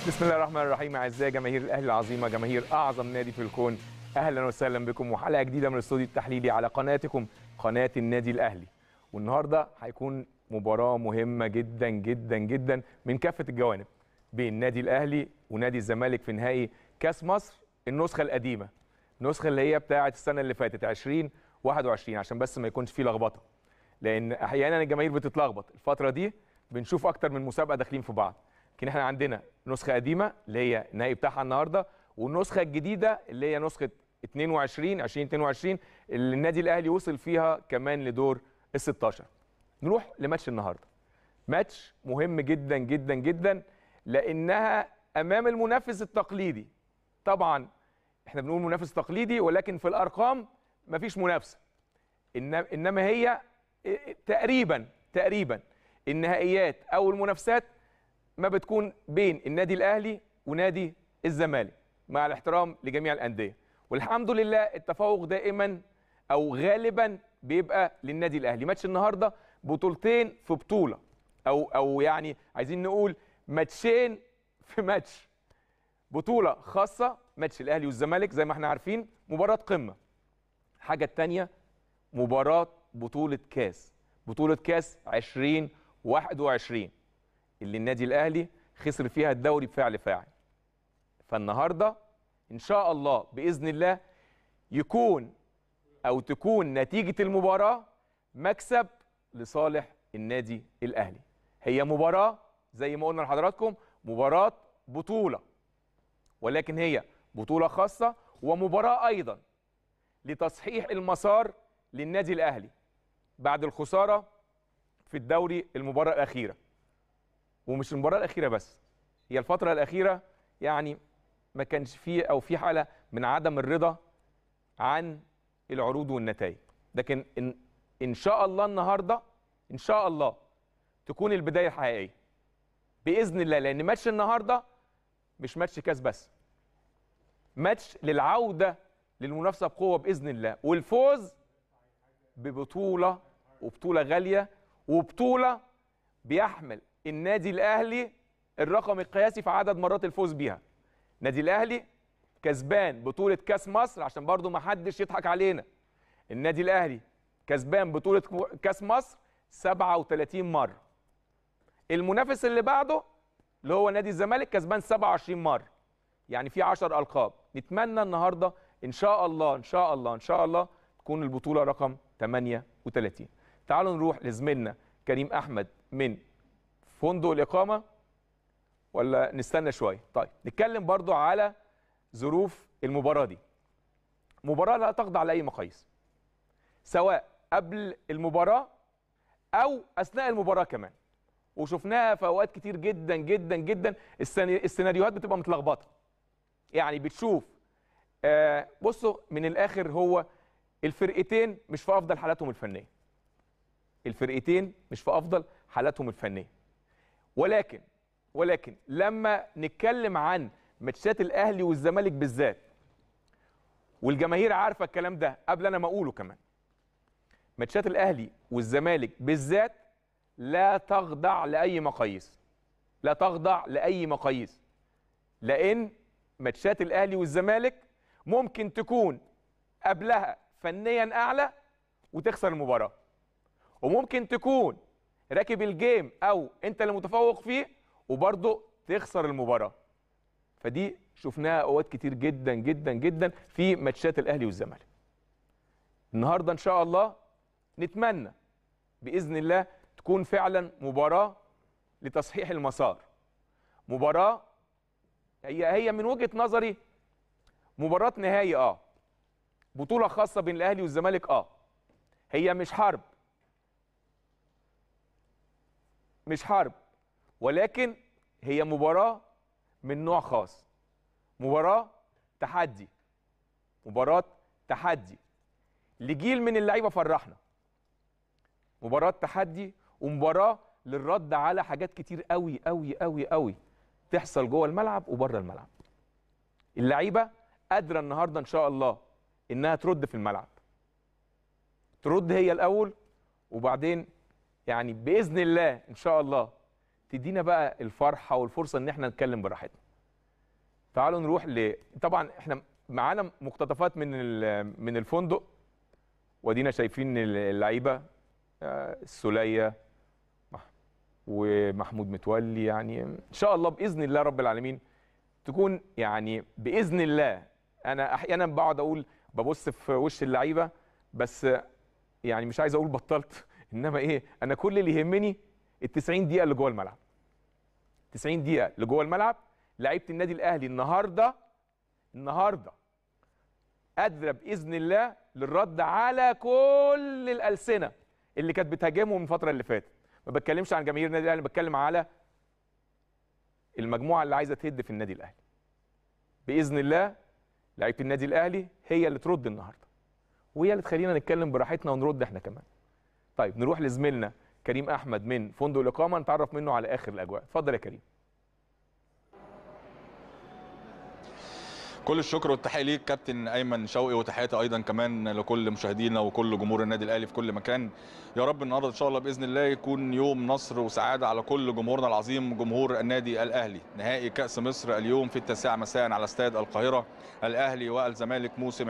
بسم الله الرحمن الرحيم اعزائي جماهير الاهلي العظيمه جماهير اعظم نادي في الكون اهلا وسهلا بكم وحلقه جديده من الاستوديو التحليلي على قناتكم قناه النادي الاهلي والنهارده هيكون مباراه مهمه جدا جدا جدا من كافه الجوانب بين النادي الاهلي ونادي الزمالك في نهائي كاس مصر النسخه القديمه النسخه اللي هي بتاعه السنه اللي فاتت 2021 عشان بس ما يكونش فيه لخبطه لان احيانا الجماهير بتتلخبط الفتره دي بنشوف اكتر من مسابقه داخلين في بعض لكن احنا عندنا نسخه قديمه اللي هي النهائي بتاعها النهارده والنسخه الجديده اللي هي نسخه 22 2022 اللي النادي الاهلي وصل فيها كمان لدور ال 16 نروح لماتش النهارده ماتش مهم جدا جدا جدا لانها امام المنافس التقليدي طبعا احنا بنقول منافس تقليدي ولكن في الارقام مفيش منافسه إنما- انما هي تقريبا تقريبا النهائيات او المنافسات ما بتكون بين النادي الاهلي ونادي الزمالك مع الاحترام لجميع الانديه والحمد لله التفوق دائما او غالبا بيبقى للنادي الاهلي ماتش النهارده بطولتين في بطوله او او يعني عايزين نقول ماتشين في ماتش بطوله خاصه ماتش الاهلي والزمالك زي ما احنا عارفين مباراه قمه الحاجه الثانيه مباراه بطوله كاس بطوله كاس 2021 اللي النادي الاهلي خسر فيها الدوري بفعل فاعل فالنهارده ان شاء الله باذن الله يكون او تكون نتيجه المباراه مكسب لصالح النادي الاهلي هي مباراه زي ما قلنا لحضراتكم مباراه بطوله ولكن هي بطوله خاصه ومباراه ايضا لتصحيح المسار للنادي الاهلي بعد الخساره في الدوري المباراه الاخيره ومش المباراه الاخيره بس هي الفتره الاخيره يعني ما كانش فيه او في حاله من عدم الرضا عن العروض والنتائج لكن ان ان شاء الله النهارده ان شاء الله تكون البدايه الحقيقيه باذن الله لان ماتش النهارده مش ماتش كاس بس ماتش للعوده للمنافسه بقوه باذن الله والفوز ببطوله وبطوله غاليه وبطوله بيحمل النادي الاهلي الرقم القياسي في عدد مرات الفوز بيها النادي الاهلي كسبان بطوله كاس مصر عشان برضو ما حدش يضحك علينا النادي الاهلي كسبان بطوله كاس مصر 37 مره المنافس اللي بعده اللي هو نادي الزمالك كسبان 27 مره يعني في 10 القاب نتمنى النهارده ان شاء الله ان شاء الله ان شاء الله تكون البطوله رقم 38 تعالوا نروح لزميلنا كريم احمد من فندق الاقامه ولا نستنى شويه طيب نتكلم برضو على ظروف المباراه دي مباراه لا تخضع لاي مقاييس سواء قبل المباراه او اثناء المباراه كمان وشفناها في اوقات كتير جدا جدا جدا السن- السيناريوهات بتبقى متلخبطه يعني بتشوف آه بصوا من الاخر هو الفرقتين مش في افضل حالاتهم الفنيه الفرقتين مش في افضل حالاتهم الفنيه ولكن ولكن لما نتكلم عن ماتشات الاهلي والزمالك بالذات والجماهير عارفه الكلام ده قبل انا ما اقوله كمان ماتشات الاهلي والزمالك بالذات لا تخضع لاي مقاييس لا تخضع لاي مقاييس لان ماتشات الاهلي والزمالك ممكن تكون قبلها فنيا اعلى وتخسر المباراه وممكن تكون راكب الجيم او انت اللي متفوق فيه وبرضه تخسر المباراه فدي شفناها اوقات كتير جدا جدا جدا في ماتشات الاهلي والزمالك النهارده ان شاء الله نتمنى باذن الله تكون فعلا مباراه لتصحيح المسار مباراه هي هي من وجهه نظري مباراه نهائي اه بطوله خاصه بين الاهلي والزمالك اه هي مش حرب مش حرب ولكن هي مباراه من نوع خاص مباراه تحدي مباراه تحدي لجيل من اللعيبه فرحنا مباراه تحدي ومباراه للرد على حاجات كتير قوي قوي قوي قوي تحصل جوه الملعب وبره الملعب اللعيبه قادره النهارده ان شاء الله انها ترد في الملعب ترد هي الاول وبعدين يعني باذن الله ان شاء الله تدينا بقى الفرحه والفرصه ان احنا نتكلم براحتنا تعالوا نروح ل طبعا احنا معانا مقتطفات من ال- من الفندق ودينا شايفين اللعيبه آه، السوليه مح- ومحمود متولي يعني ان شاء الله باذن الله رب العالمين تكون يعني باذن الله انا احيانا بقعد اقول ببص في وش اللعيبه بس يعني مش عايز اقول بطلت انما ايه انا كل اللي يهمني ال 90 دقيقه اللي جوه الملعب 90 دقيقه اللي جوه الملعب لعيبه النادي الاهلي النهارده النهارده قادره باذن الله للرد على كل الالسنه اللي كانت بتهاجمهم من الفتره اللي فاتت ما بتكلمش عن جماهير النادي الاهلي بتكلم على المجموعه اللي عايزه تهد في النادي الاهلي باذن الله لعيبه النادي الاهلي هي اللي ترد النهارده وهي اللي تخلينا نتكلم براحتنا ونرد احنا كمان طيب نروح لزميلنا كريم احمد من فندق الاقامه نتعرف منه على اخر الاجواء اتفضل يا كريم كل الشكر والتحيه ليك كابتن ايمن شوقي وتحياتي ايضا كمان لكل مشاهدينا وكل جمهور النادي الاهلي في كل مكان يا رب النهارده ان شاء الله باذن الله يكون يوم نصر وسعاده على كل جمهورنا العظيم جمهور النادي الاهلي نهائي كاس مصر اليوم في التاسعه مساء على استاد القاهره الاهلي والزمالك موسم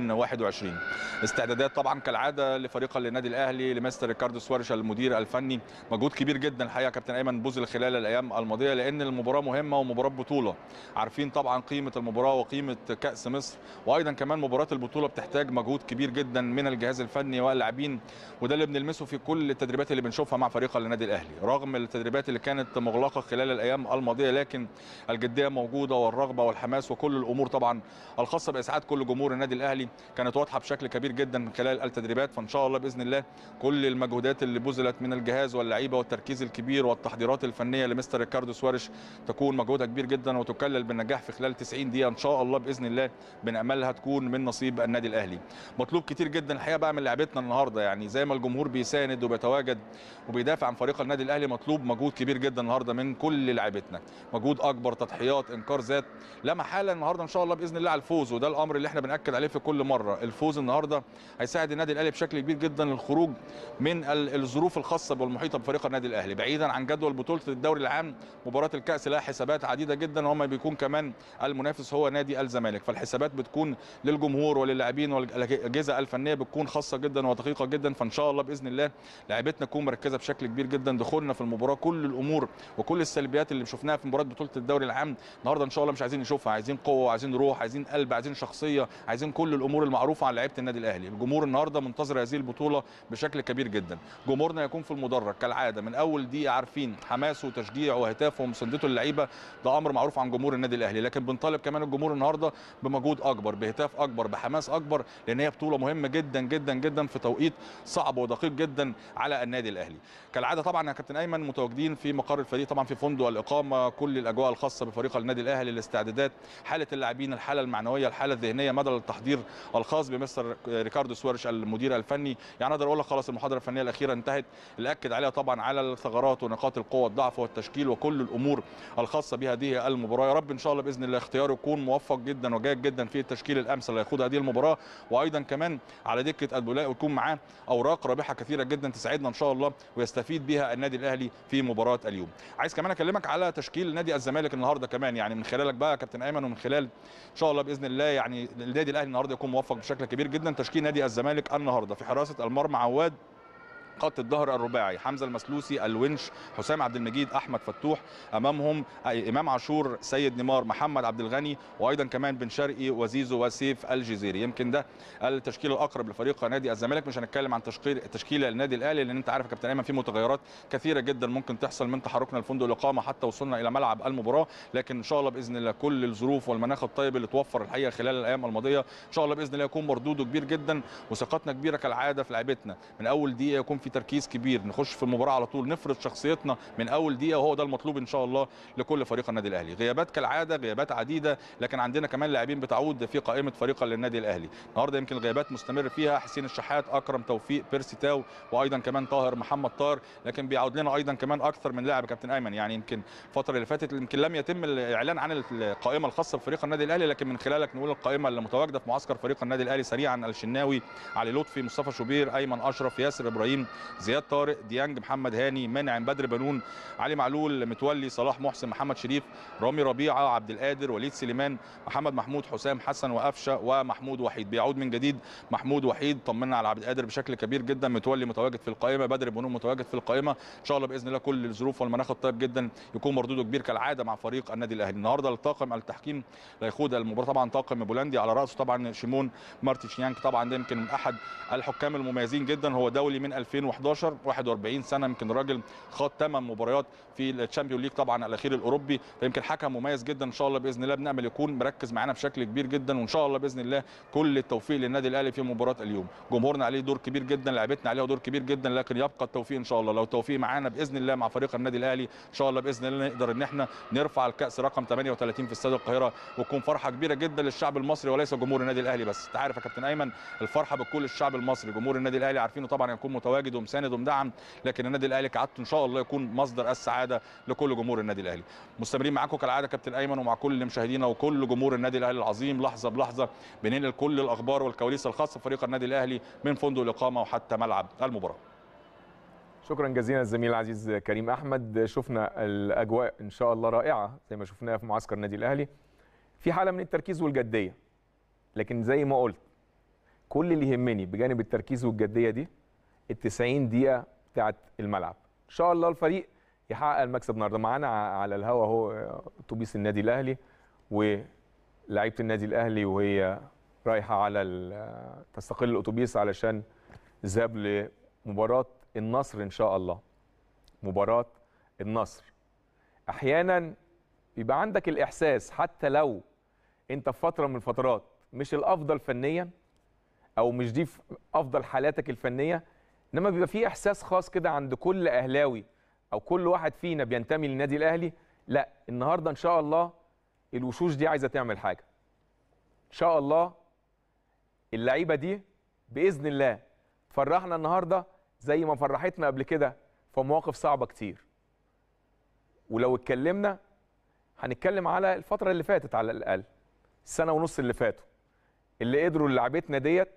2021 استعدادات طبعا كالعاده لفريق النادي الاهلي لمستر ريكاردو سوارش المدير الفني مجهود كبير جدا الحقيقه يا كابتن ايمن بذل خلال الايام الماضيه لان المباراه مهمه ومباراه بطوله عارفين طبعا قيمه المباراه وقيمه كاس مصر وايضا كمان مباراه البطوله بتحتاج مجهود كبير جدا من الجهاز الفني واللاعبين وده اللي بنلمسه في كل التدريبات اللي بنشوفها مع فريق النادي الاهلي رغم التدريبات اللي كانت مغلقه خلال الايام الماضيه لكن الجديه موجوده والرغبه والحماس وكل الامور طبعا الخاصه باسعاد كل جمهور النادي الاهلي كانت واضحه بشكل كبير جدا من خلال التدريبات فان شاء الله باذن الله كل المجهودات اللي بذلت من الجهاز واللعيبه والتركيز الكبير والتحضيرات الفنيه لمستر ريكاردو سوارش تكون مجهودها كبير جدا وتكلل بالنجاح في خلال 90 دقيقه ان شاء الله باذن الله بناملها تكون من نصيب النادي الاهلي مطلوب كتير جدا الحقيقه بقى من لعيبتنا النهارده يعني زي ما الجمهور بيساند وبيتواجد وبيدافع عن فريق النادي الاهلي مطلوب مجهود كبير جدا النهارده من كل لعيبتنا مجهود اكبر تضحيات انكار ذات لا محاله النهارده ان شاء الله باذن الله على الفوز وده الامر اللي احنا بناكد عليه في كل مره الفوز النهارده هيساعد النادي الاهلي بشكل كبير جدا للخروج من ال- الظروف الخاصه والمحيطه بفريق النادي الاهلي بعيدا عن جدول بطوله الدوري العام مباراه الكاس لها حسابات عديده جدا وهم بيكون كمان المنافس هو نادي الزمالك فالحسابات بتكون للجمهور وللاعبين والاجهزه الفنيه بتكون خاصه جدا ودقيقه جدا فان شاء الله باذن الله لعيبتنا تكون مركزه بشكل كبير جدا دخولنا في المباراه كل الامور وكل السلبيات اللي شفناها في مباراه بطوله الدوري العام النهارده ان شاء الله مش عايزين نشوفها عايزين قوه عايزين روح عايزين قلب عايزين شخصيه عايزين كل الامور المعروفه عن لعيبه النادي الاهلي الجمهور النهارده منتظر هذه البطوله بشكل كبير جدا جمهورنا يكون في المدرج كالعاده من اول دقيقه عارفين حماسه وتشجيعه وهتافه ومساندته للعيبه ده امر معروف عن جمهور النادي الاهلي لكن بنطالب كمان الجمهور النهارده بمجهود اكبر بهتاف اكبر بحماس اكبر لان هي بطوله مهمه جدا جدا جدا في توقيت صعب ودقيق جدا على النادي الاهلي كالعاده طبعا يا كابتن ايمن متواجدين في مقر الفريق طبعا في فندق الاقامه كل الاجواء الخاصه بفريق النادي الاهلي الاستعدادات حاله اللاعبين الحاله المعنويه الحاله الذهنيه مدى التحضير الخاص بمستر ريكاردو سوارش المدير الفني يعني اقدر اقول لك خلاص المحاضره الفنيه الاخيره انتهت اللي اكد عليها طبعا على الثغرات ونقاط القوه والضعف والتشكيل وكل الامور الخاصه بهذه المباراه يا رب ان شاء الله باذن الله اختياره يكون موفق جدا وجيد جدا في التشكيل الامثل اللي هيخوض هذه المباراه وايضا كمان على دكه البولاء ويكون معاه اوراق رابحه كثيره جدا تساعدنا ان شاء الله ويستفيد بها النادي الاهلي في مباراه اليوم عايز كمان اكلمك على تشكيل نادي الزمالك النهارده كمان يعني من خلالك بقى يا كابتن ايمن ومن خلال ان شاء الله باذن الله يعني النادي الاهلي النهارده يكون موفق بشكل كبير جدا تشكيل نادي الزمالك النهارده في حراسه المرمى عواد خط الظهر الرباعي حمزه المسلوسي الونش حسام عبد المجيد احمد فتوح امامهم امام عاشور سيد نيمار محمد عبد الغني وايضا كمان بن شرقي وزيزو وسيف الجزيري يمكن ده التشكيل الاقرب لفريق نادي الزمالك مش هنتكلم عن تشكيل تشكيل النادي الاهلي لان انت عارف يا كابتن ايمن في متغيرات كثيره جدا ممكن تحصل من تحركنا لفندق الاقامه حتى وصلنا الى ملعب المباراه لكن ان شاء الله باذن الله كل الظروف والمناخ الطيب اللي توفر الحقيقه خلال الايام الماضيه ان شاء الله باذن الله يكون مردوده كبير جدا وثقتنا كبيره كالعاده في لعيبتنا من اول دقيقه يكون في تركيز كبير نخش في المباراه على طول نفرض شخصيتنا من اول دقيقه وهو ده المطلوب ان شاء الله لكل فريق النادي الاهلي غيابات كالعاده غيابات عديده لكن عندنا كمان لاعبين بتعود في قائمه فريق للنادي الاهلي النهارده يمكن الغيابات مستمر فيها حسين الشحات اكرم توفيق بيرسي تاو وايضا كمان طاهر محمد طاهر لكن بيعود لنا ايضا كمان اكثر من لاعب كابتن ايمن يعني يمكن الفتره اللي فاتت يمكن لم يتم الاعلان عن القائمه الخاصه بفريق النادي الاهلي لكن من خلالك نقول القائمه اللي متواجده في معسكر فريق النادي الاهلي سريعا الشناوي علي لطفي مصطفى شوبير ايمن اشرف ياسر ابراهيم زياد طارق ديانج محمد هاني منعم بدر بنون علي معلول متولي صلاح محسن محمد شريف رامي ربيعه عبد القادر وليد سليمان محمد محمود حسام حسن وقفشه ومحمود وحيد بيعود من جديد محمود وحيد طمنا على عبد القادر بشكل كبير جدا متولي متواجد في القائمه بدر بنون متواجد في القائمه ان شاء الله باذن الله كل الظروف والمناخ الطيب جدا يكون مردوده كبير كالعاده مع فريق النادي الاهلي النهارده الطاقم التحكيم اللي هيخوض المباراه طبعا طاقم بولندي على راسه طبعا شيمون مارتيشيانك طبعا ده يمكن من احد الحكام المميزين جدا هو دولي من 2011 41 سنه يمكن راجل خاض 8 مباريات في الشامبيون ليج طبعا الاخير الاوروبي فيمكن حكم مميز جدا ان شاء الله باذن الله بنامل يكون مركز معانا بشكل كبير جدا وان شاء الله باذن الله كل التوفيق للنادي الاهلي في مباراه اليوم جمهورنا عليه دور كبير جدا لعيبتنا عليها دور كبير جدا لكن يبقى التوفيق ان شاء الله لو التوفيق معانا باذن الله مع فريق النادي الاهلي ان شاء الله باذن الله نقدر ان احنا نرفع الكاس رقم 38 في استاد القاهره وتكون فرحه كبيره جدا للشعب المصري وليس جمهور النادي الاهلي بس انت عارف يا كابتن ايمن الفرحه بكل الشعب المصري جمهور النادي الاهلي عارفينه طبعا يكون متواجد ومساند ومدعم لكن النادي الاهلي كعادته ان شاء الله يكون مصدر السعاده لكل جمهور النادي الاهلي مستمرين معاكم كالعاده كابتن ايمن ومع كل مشاهدينا وكل جمهور النادي الاهلي العظيم لحظه بلحظه بننقل كل الاخبار والكواليس الخاصه بفريق النادي الاهلي من فندق الاقامه وحتى ملعب المباراه شكرا جزيلا الزميل العزيز كريم احمد شفنا الاجواء ان شاء الله رائعه زي ما شفناها في معسكر النادي الاهلي في حاله من التركيز والجديه لكن زي ما قلت كل اللي يهمني بجانب التركيز والجديه دي ال 90 دقيقه بتاعت الملعب ان شاء الله الفريق يحقق المكسب النهارده معانا على الهوا اهو اتوبيس النادي الاهلي ولاعيبه النادي الاهلي وهي رايحه على تستقل الاتوبيس علشان الذهاب لمباراه النصر ان شاء الله مباراه النصر احيانا بيبقى عندك الاحساس حتى لو انت في فتره من الفترات مش الافضل فنيا او مش دي افضل حالاتك الفنيه انما بيبقى في احساس خاص كده عند كل اهلاوي او كل واحد فينا بينتمي للنادي الاهلي لا النهارده ان شاء الله الوشوش دي عايزه تعمل حاجه ان شاء الله اللعيبه دي باذن الله تفرحنا النهارده زي ما فرحتنا قبل كده في مواقف صعبه كتير ولو اتكلمنا هنتكلم على الفتره اللي فاتت على الاقل السنه ونص اللي فاتوا اللي قدروا لعبتنا ديت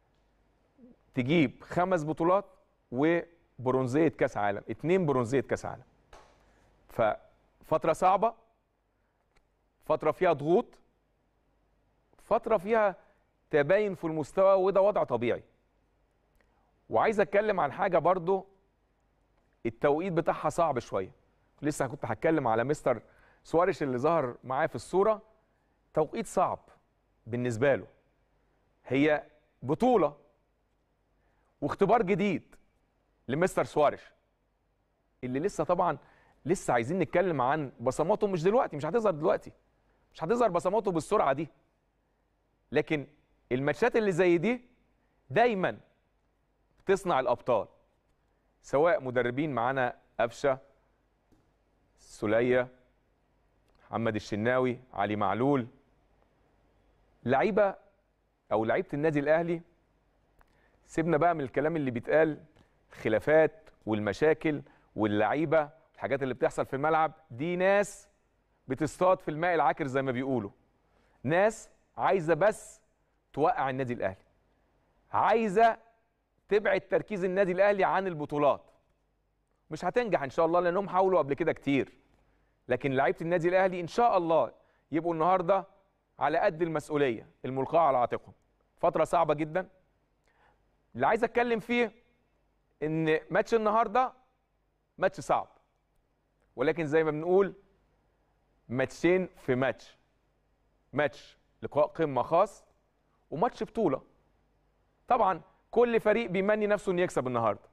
تجيب خمس بطولات وبرونزيه كاس عالم اتنين برونزيه كاس عالم ففتره صعبه فتره فيها ضغوط فتره فيها تباين في المستوى وده وضع طبيعي وعايز اتكلم عن حاجه برضو التوقيت بتاعها صعب شويه لسه كنت هتكلم على مستر سواريش اللي ظهر معايا في الصوره توقيت صعب بالنسبه له هي بطوله واختبار جديد لمستر سواريش اللي لسه طبعا لسه عايزين نتكلم عن بصماته مش دلوقتي مش هتظهر دلوقتي مش هتظهر بصماته بالسرعه دي لكن الماتشات اللي زي دي دايما بتصنع الابطال سواء مدربين معانا قفشه سلية محمد الشناوي علي معلول لعيبه او لعيبه النادي الاهلي سيبنا بقى من الكلام اللي بيتقال الخلافات والمشاكل واللعيبه الحاجات اللي بتحصل في الملعب دي ناس بتصطاد في الماء العكر زي ما بيقولوا ناس عايزه بس توقع النادي الاهلي عايزه تبعد تركيز النادي الاهلي عن البطولات مش هتنجح ان شاء الله لانهم حاولوا قبل كده كتير لكن لعيبه النادي الاهلي ان شاء الله يبقوا النهارده على قد المسؤوليه الملقاه على عاتقهم فتره صعبه جدا اللي عايز اتكلم فيه ان ماتش النهارده ماتش صعب ولكن زي ما بنقول ماتشين في ماتش ماتش لقاء قمه خاص وماتش بطوله طبعا كل فريق بيمني نفسه انه يكسب النهارده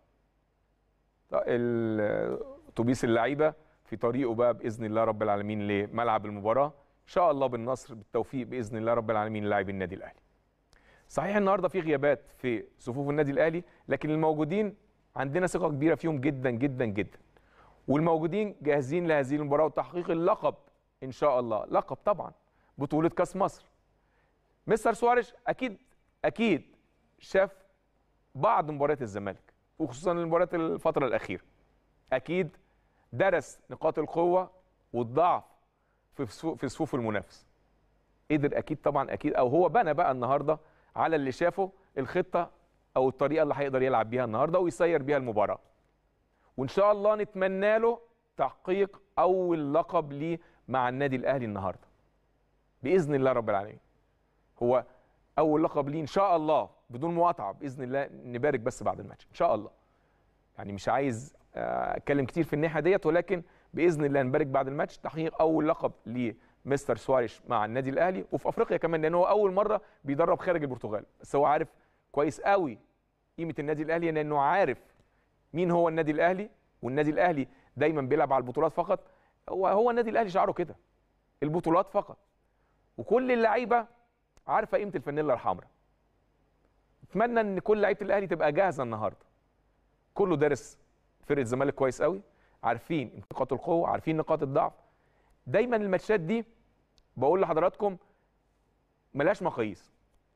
اتوبيس اللعيبه في طريقه بقى باذن الله رب العالمين لملعب المباراه ان شاء الله بالنصر بالتوفيق باذن الله رب العالمين للاعبي النادي الاهلي صحيح النهارده في غيابات في صفوف النادي الاهلي لكن الموجودين عندنا ثقه كبيره فيهم جدا جدا جدا والموجودين جاهزين لهذه المباراه وتحقيق اللقب ان شاء الله لقب طبعا بطوله كاس مصر مستر سواريش اكيد اكيد شاف بعض مباريات الزمالك وخصوصا المباريات الفتره الاخيره اكيد درس نقاط القوه والضعف في في صفوف المنافس قدر اكيد طبعا اكيد او هو بنى بقى النهارده على اللي شافه الخطه او الطريقه اللي هيقدر يلعب بيها النهارده ويسير بيها المباراه وان شاء الله نتمنى له تحقيق اول لقب ليه مع النادي الاهلي النهارده باذن الله رب العالمين هو اول لقب ليه ان شاء الله بدون مقاطعه باذن الله نبارك بس بعد الماتش ان شاء الله يعني مش عايز آه، اتكلم كتير في الناحيه ديت ولكن باذن الله نبارك بعد الماتش تحقيق اول لقب لمستر سواريش مع النادي الاهلي وفي افريقيا كمان لان هو اول مره بيدرب خارج البرتغال بس هو عارف كويس قوي قيمه النادي الاهلي لانه عارف مين هو النادي الاهلي والنادي الاهلي دايما بيلعب على البطولات فقط هو هو النادي الاهلي شعاره كده البطولات فقط وكل اللعيبه عارفه قيمه الفانيلا الحمراء اتمنى ان كل لعيبه الاهلي تبقى جاهزه النهارده كله دارس فرقه الزمالك كويس قوي عارفين نقاط القوه عارفين نقاط الضعف دايما الماتشات دي بقول لحضراتكم ملهاش مقاييس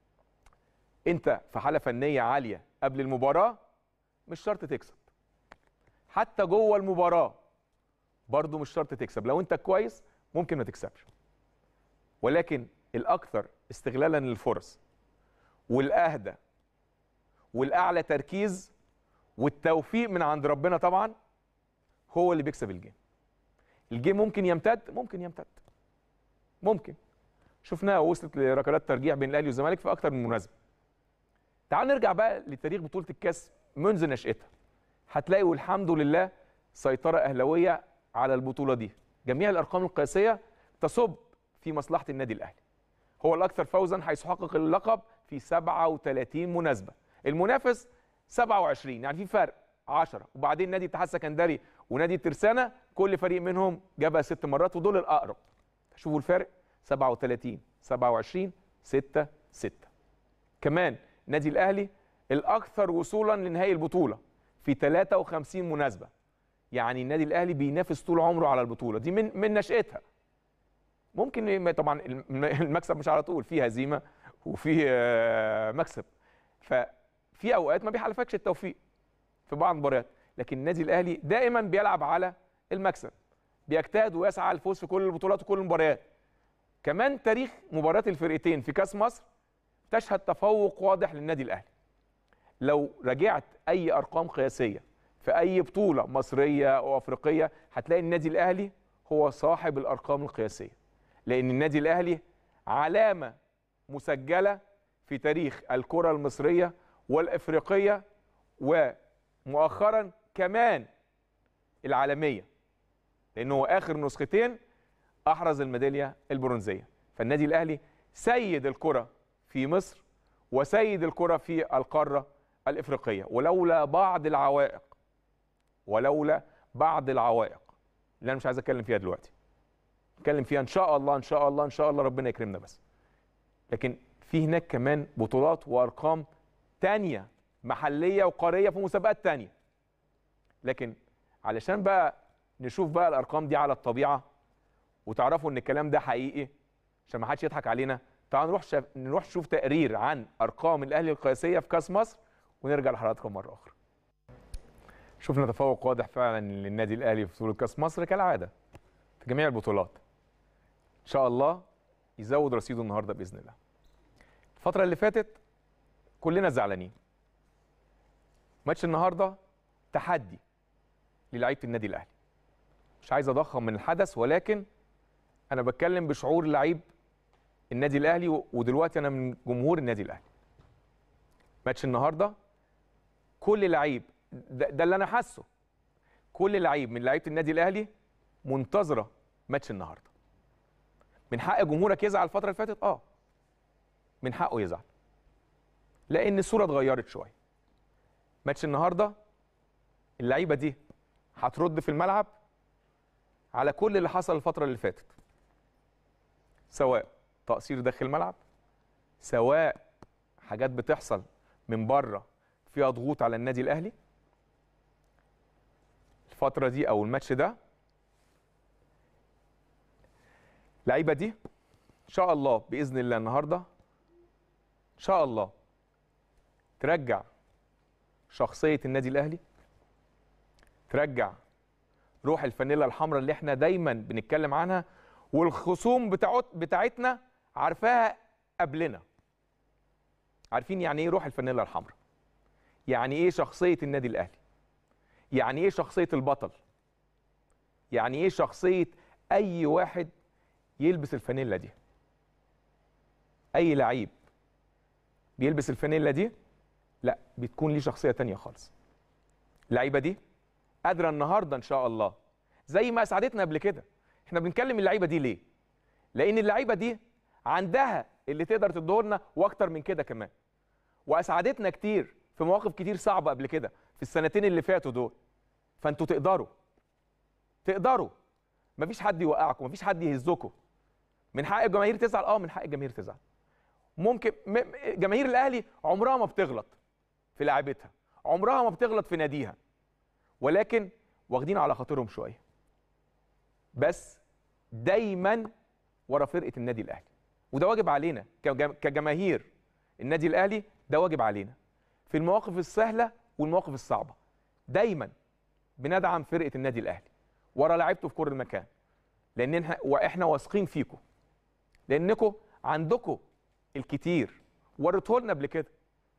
انت في حاله فنيه عاليه قبل المباراه مش شرط تكسب حتى جوه المباراه برضو مش شرط تكسب لو انت كويس ممكن ما تكسبش ولكن الاكثر استغلالا للفرص والاهدى والاعلى تركيز والتوفيق من عند ربنا طبعا هو اللي بيكسب الجيم الجيم ممكن يمتد ممكن يمتد ممكن شفناها وصلت لركلات ترجيع بين الاهلي والزمالك في اكتر من مناسبه تعال نرجع بقى لتاريخ بطوله الكاس منذ نشاتها هتلاقوا الحمد لله سيطره اهلاويه على البطوله دي جميع الارقام القياسيه تصب في مصلحه النادي الاهلي هو الاكثر فوزا حيث حقق اللقب في 37 مناسبه المنافس 27 يعني في فرق 10 وبعدين نادي الاتحاد السكندري ونادي الترسانه كل فريق منهم جابها ست مرات ودول الاقرب شوفوا الفرق 37 27 6 6 كمان نادي الاهلي الاكثر وصولا لنهائي البطوله في 53 مناسبه يعني النادي الاهلي بينافس طول عمره على البطوله دي من من نشاتها ممكن طبعا المكسب مش على طول في هزيمه وفي آه، مكسب ففي اوقات ما بيحالفكش التوفيق في بعض المباريات لكن النادي الاهلي دائما بيلعب على المكسب بيجتهد ويسعى للفوز في كل البطولات وكل المباريات كمان تاريخ مباريات الفرقتين في كاس مصر تشهد تفوق واضح للنادي الاهلي لو راجعت اي ارقام قياسيه في اي بطوله مصريه او افريقيه هتلاقي النادي الاهلي هو صاحب الارقام القياسيه لان النادي الاهلي علامه مسجله في تاريخ الكره المصريه والافريقيه ومؤخرا كمان العالميه لانه اخر نسختين احرز الميداليه البرونزيه فالنادي الاهلي سيد الكره في مصر وسيد الكره في القاره الافريقيه ولولا بعض العوائق ولولا بعض العوائق اللي انا مش عايز اتكلم فيها دلوقتي اتكلم فيها ان شاء الله ان شاء الله ان شاء الله ربنا يكرمنا بس لكن في هناك كمان بطولات وارقام تانية محليه وقاريه في مسابقات تانية لكن علشان بقى نشوف بقى الارقام دي على الطبيعه وتعرفوا ان الكلام ده حقيقي عشان ما حدش يضحك علينا تعالوا نروح شاف... نروح نشوف تقرير عن ارقام الاهلي القياسيه في كاس مصر ونرجع لحضراتكم مره اخرى شفنا تفوق واضح فعلا للنادي الاهلي في بطوله كاس مصر كالعاده في جميع البطولات ان شاء الله يزود رصيده النهارده باذن الله الفتره اللي فاتت كلنا زعلانين ماتش النهارده تحدي للعيبه النادي الاهلي مش عايز اضخم من الحدث ولكن انا بتكلم بشعور لعيب النادي الاهلي ودلوقتي انا من جمهور النادي الاهلي ماتش النهارده كل لعيب ده, ده اللي انا حاسه كل لعيب من لعيبه النادي الاهلي منتظره ماتش النهارده من حق جمهورك يزعل الفتره اللي فاتت اه من حقه يزعل لان الصوره اتغيرت شويه ماتش النهارده اللعيبه دي هترد في الملعب على كل اللي حصل الفتره اللي فاتت سواء تقصير داخل الملعب سواء حاجات بتحصل من بره فيها ضغوط على النادي الاهلي الفتره دي او الماتش ده اللعيبه دي ان شاء الله باذن الله النهارده ان شاء الله ترجع شخصيه النادي الاهلي ترجع روح الفانيلا الحمراء اللي احنا دايما بنتكلم عنها والخصوم بتاعت بتاعتنا عارفاها قبلنا عارفين يعني ايه روح الفانيلا الحمراء يعني ايه شخصيه النادي الاهلي يعني ايه شخصيه البطل يعني ايه شخصيه اي واحد يلبس الفانيلا دي اي لعيب بيلبس الفانيلا دي لا بتكون ليه شخصيه تانية خالص اللعيبه دي قادره النهارده ان شاء الله زي ما اسعدتنا قبل كده احنا بنتكلم اللعيبه دي ليه لان اللعيبه دي عندها اللي تقدر تدهولنا واكتر من كده كمان واسعدتنا كتير في مواقف كتير صعبه قبل كده في السنتين اللي فاتوا دول فانتوا تقدروا تقدروا مفيش حد يوقعكم مفيش حد يهزكم من حق الجماهير تزعل اه من حق الجماهير تزعل ممكن م... م- جماهير الاهلي عمرها ما بتغلط في لعيبتها عمرها ما بتغلط في ناديها ولكن واخدين على خاطرهم شويه بس دايما ورا فرقه النادي الاهلي وده واجب علينا كجم- كجماهير النادي الاهلي ده واجب علينا في المواقف السهله والمواقف الصعبه دايما بندعم فرقه النادي الاهلي ورا لعيبته في كل المكان لان احنا واحنا واثقين فيكم لانكم عندكم الكتير وريته لنا قبل كده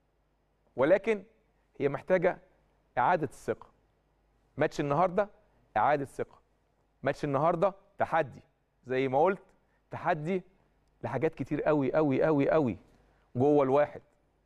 ولكن هي محتاجه اعاده الثقه ماتش النهارده اعاده ثقه ماتش النهارده تحدي زي ما قلت تحدي لحاجات كتير قوي قوي قوي قوي جوه الواحد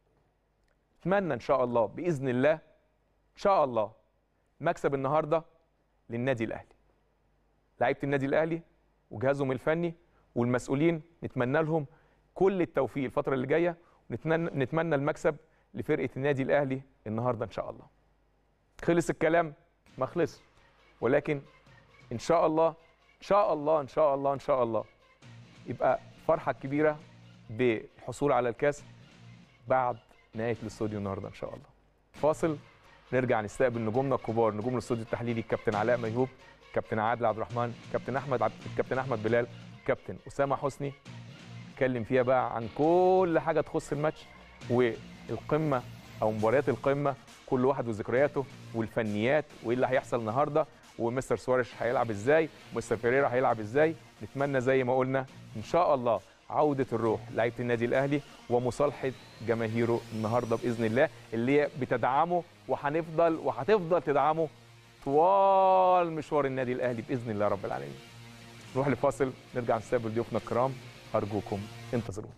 اتمنى ان شاء الله باذن الله ان شاء الله مكسب النهارده للنادي الاهلي لعيبه النادي الاهلي وجهازهم الفني والمسؤولين نتمنى لهم كل التوفيق الفتره اللي جايه ونتمنى نتمنى المكسب لفرقه النادي الاهلي النهارده ان شاء الله خلص الكلام ما خلص ولكن ان شاء الله ان شاء الله ان شاء الله ان شاء الله يبقى فرحه كبيره بالحصول على الكاس بعد نهايه الاستوديو النهارده ان شاء الله فاصل نرجع نستقبل نجومنا الكبار نجوم الاستوديو التحليلي الكابتن علاء ميهوب كابتن عادل عبد الرحمن كابتن احمد عبد كابتن احمد بلال كابتن اسامه حسني نتكلم فيها بقى عن كل حاجه تخص الماتش والقمه او مباريات القمه كل واحد وذكرياته والفنيات وايه اللي هيحصل النهارده ومستر سواريش هيلعب ازاي مستر فيريرا هيلعب ازاي نتمنى زي ما قلنا ان شاء الله عودة الروح لعيبة النادي الأهلي ومصالحة جماهيره النهاردة بإذن الله اللي هي بتدعمه وهنفضل وهتفضل تدعمه طوال مشوار النادي الأهلي بإذن الله رب العالمين نروح لفاصل نرجع نستقبل ضيوفنا الكرام أرجوكم انتظرونا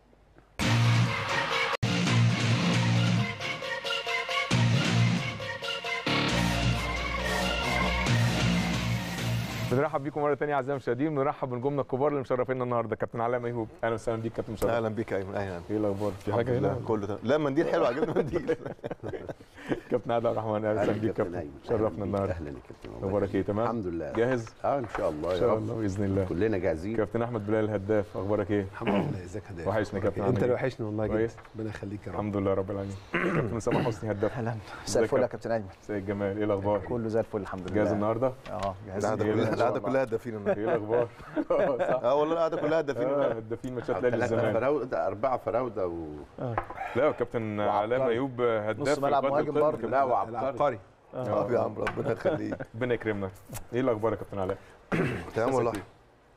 بنرحب بيكم مره ثانيه اعزائي المشاهدين بنرحب بنجومنا الكبار اللي مشرفينا النهارده كابتن علاء ميهوب اهلا وسهلا بيك كابتن مشرف اهلا بيك يا ايمن اهلا ايه الاخبار في حاجه الحمد هنا لله، كله تمام لا منديل حلو عجبني منديل كابتن عادل عبد الرحمن اهلا وسهلا بيك كابتن شرفنا النهارده اهلا يا كابتن والله اخبارك ايه تمام الحمد لله جاهز اه ان شاء الله ان يا شاء رب الله باذن الله كلنا جاهزين كابتن احمد بلال الهداف اخبارك ايه الحمد لله ازيك يا دايما وحشنا كابتن انت عامل اللي إيه؟ وحشني والله جدا كويس ربنا يخليك يا رب الحمد لله رب العالمين كابتن اسامه حسني هداف اهلا ازيك مساء الفل يا يا كابتن ايمن سيد جمال ايه الاخبار كله زي الفل الحمد لله جاهز النهارده اه جاهز القعده إيه كلها ده؟ القعده كلها هدافين النهارده. ايه الاخبار اه صح اه والله القعده كلها هدافين اه النهارده. هدافين ماتشات الاهلي ثلاثة الزمالك فراوده أربعة فراوده و... لا كابتن علاء وعبقري. ميوب هداف نص ملعب في مهاجم القادم. برضه. لا وعبقري العبقري اه يا عم ربنا يخليك ربنا يكرمنا ايه الاخبار يا كابتن علاء تمام والله إيه؟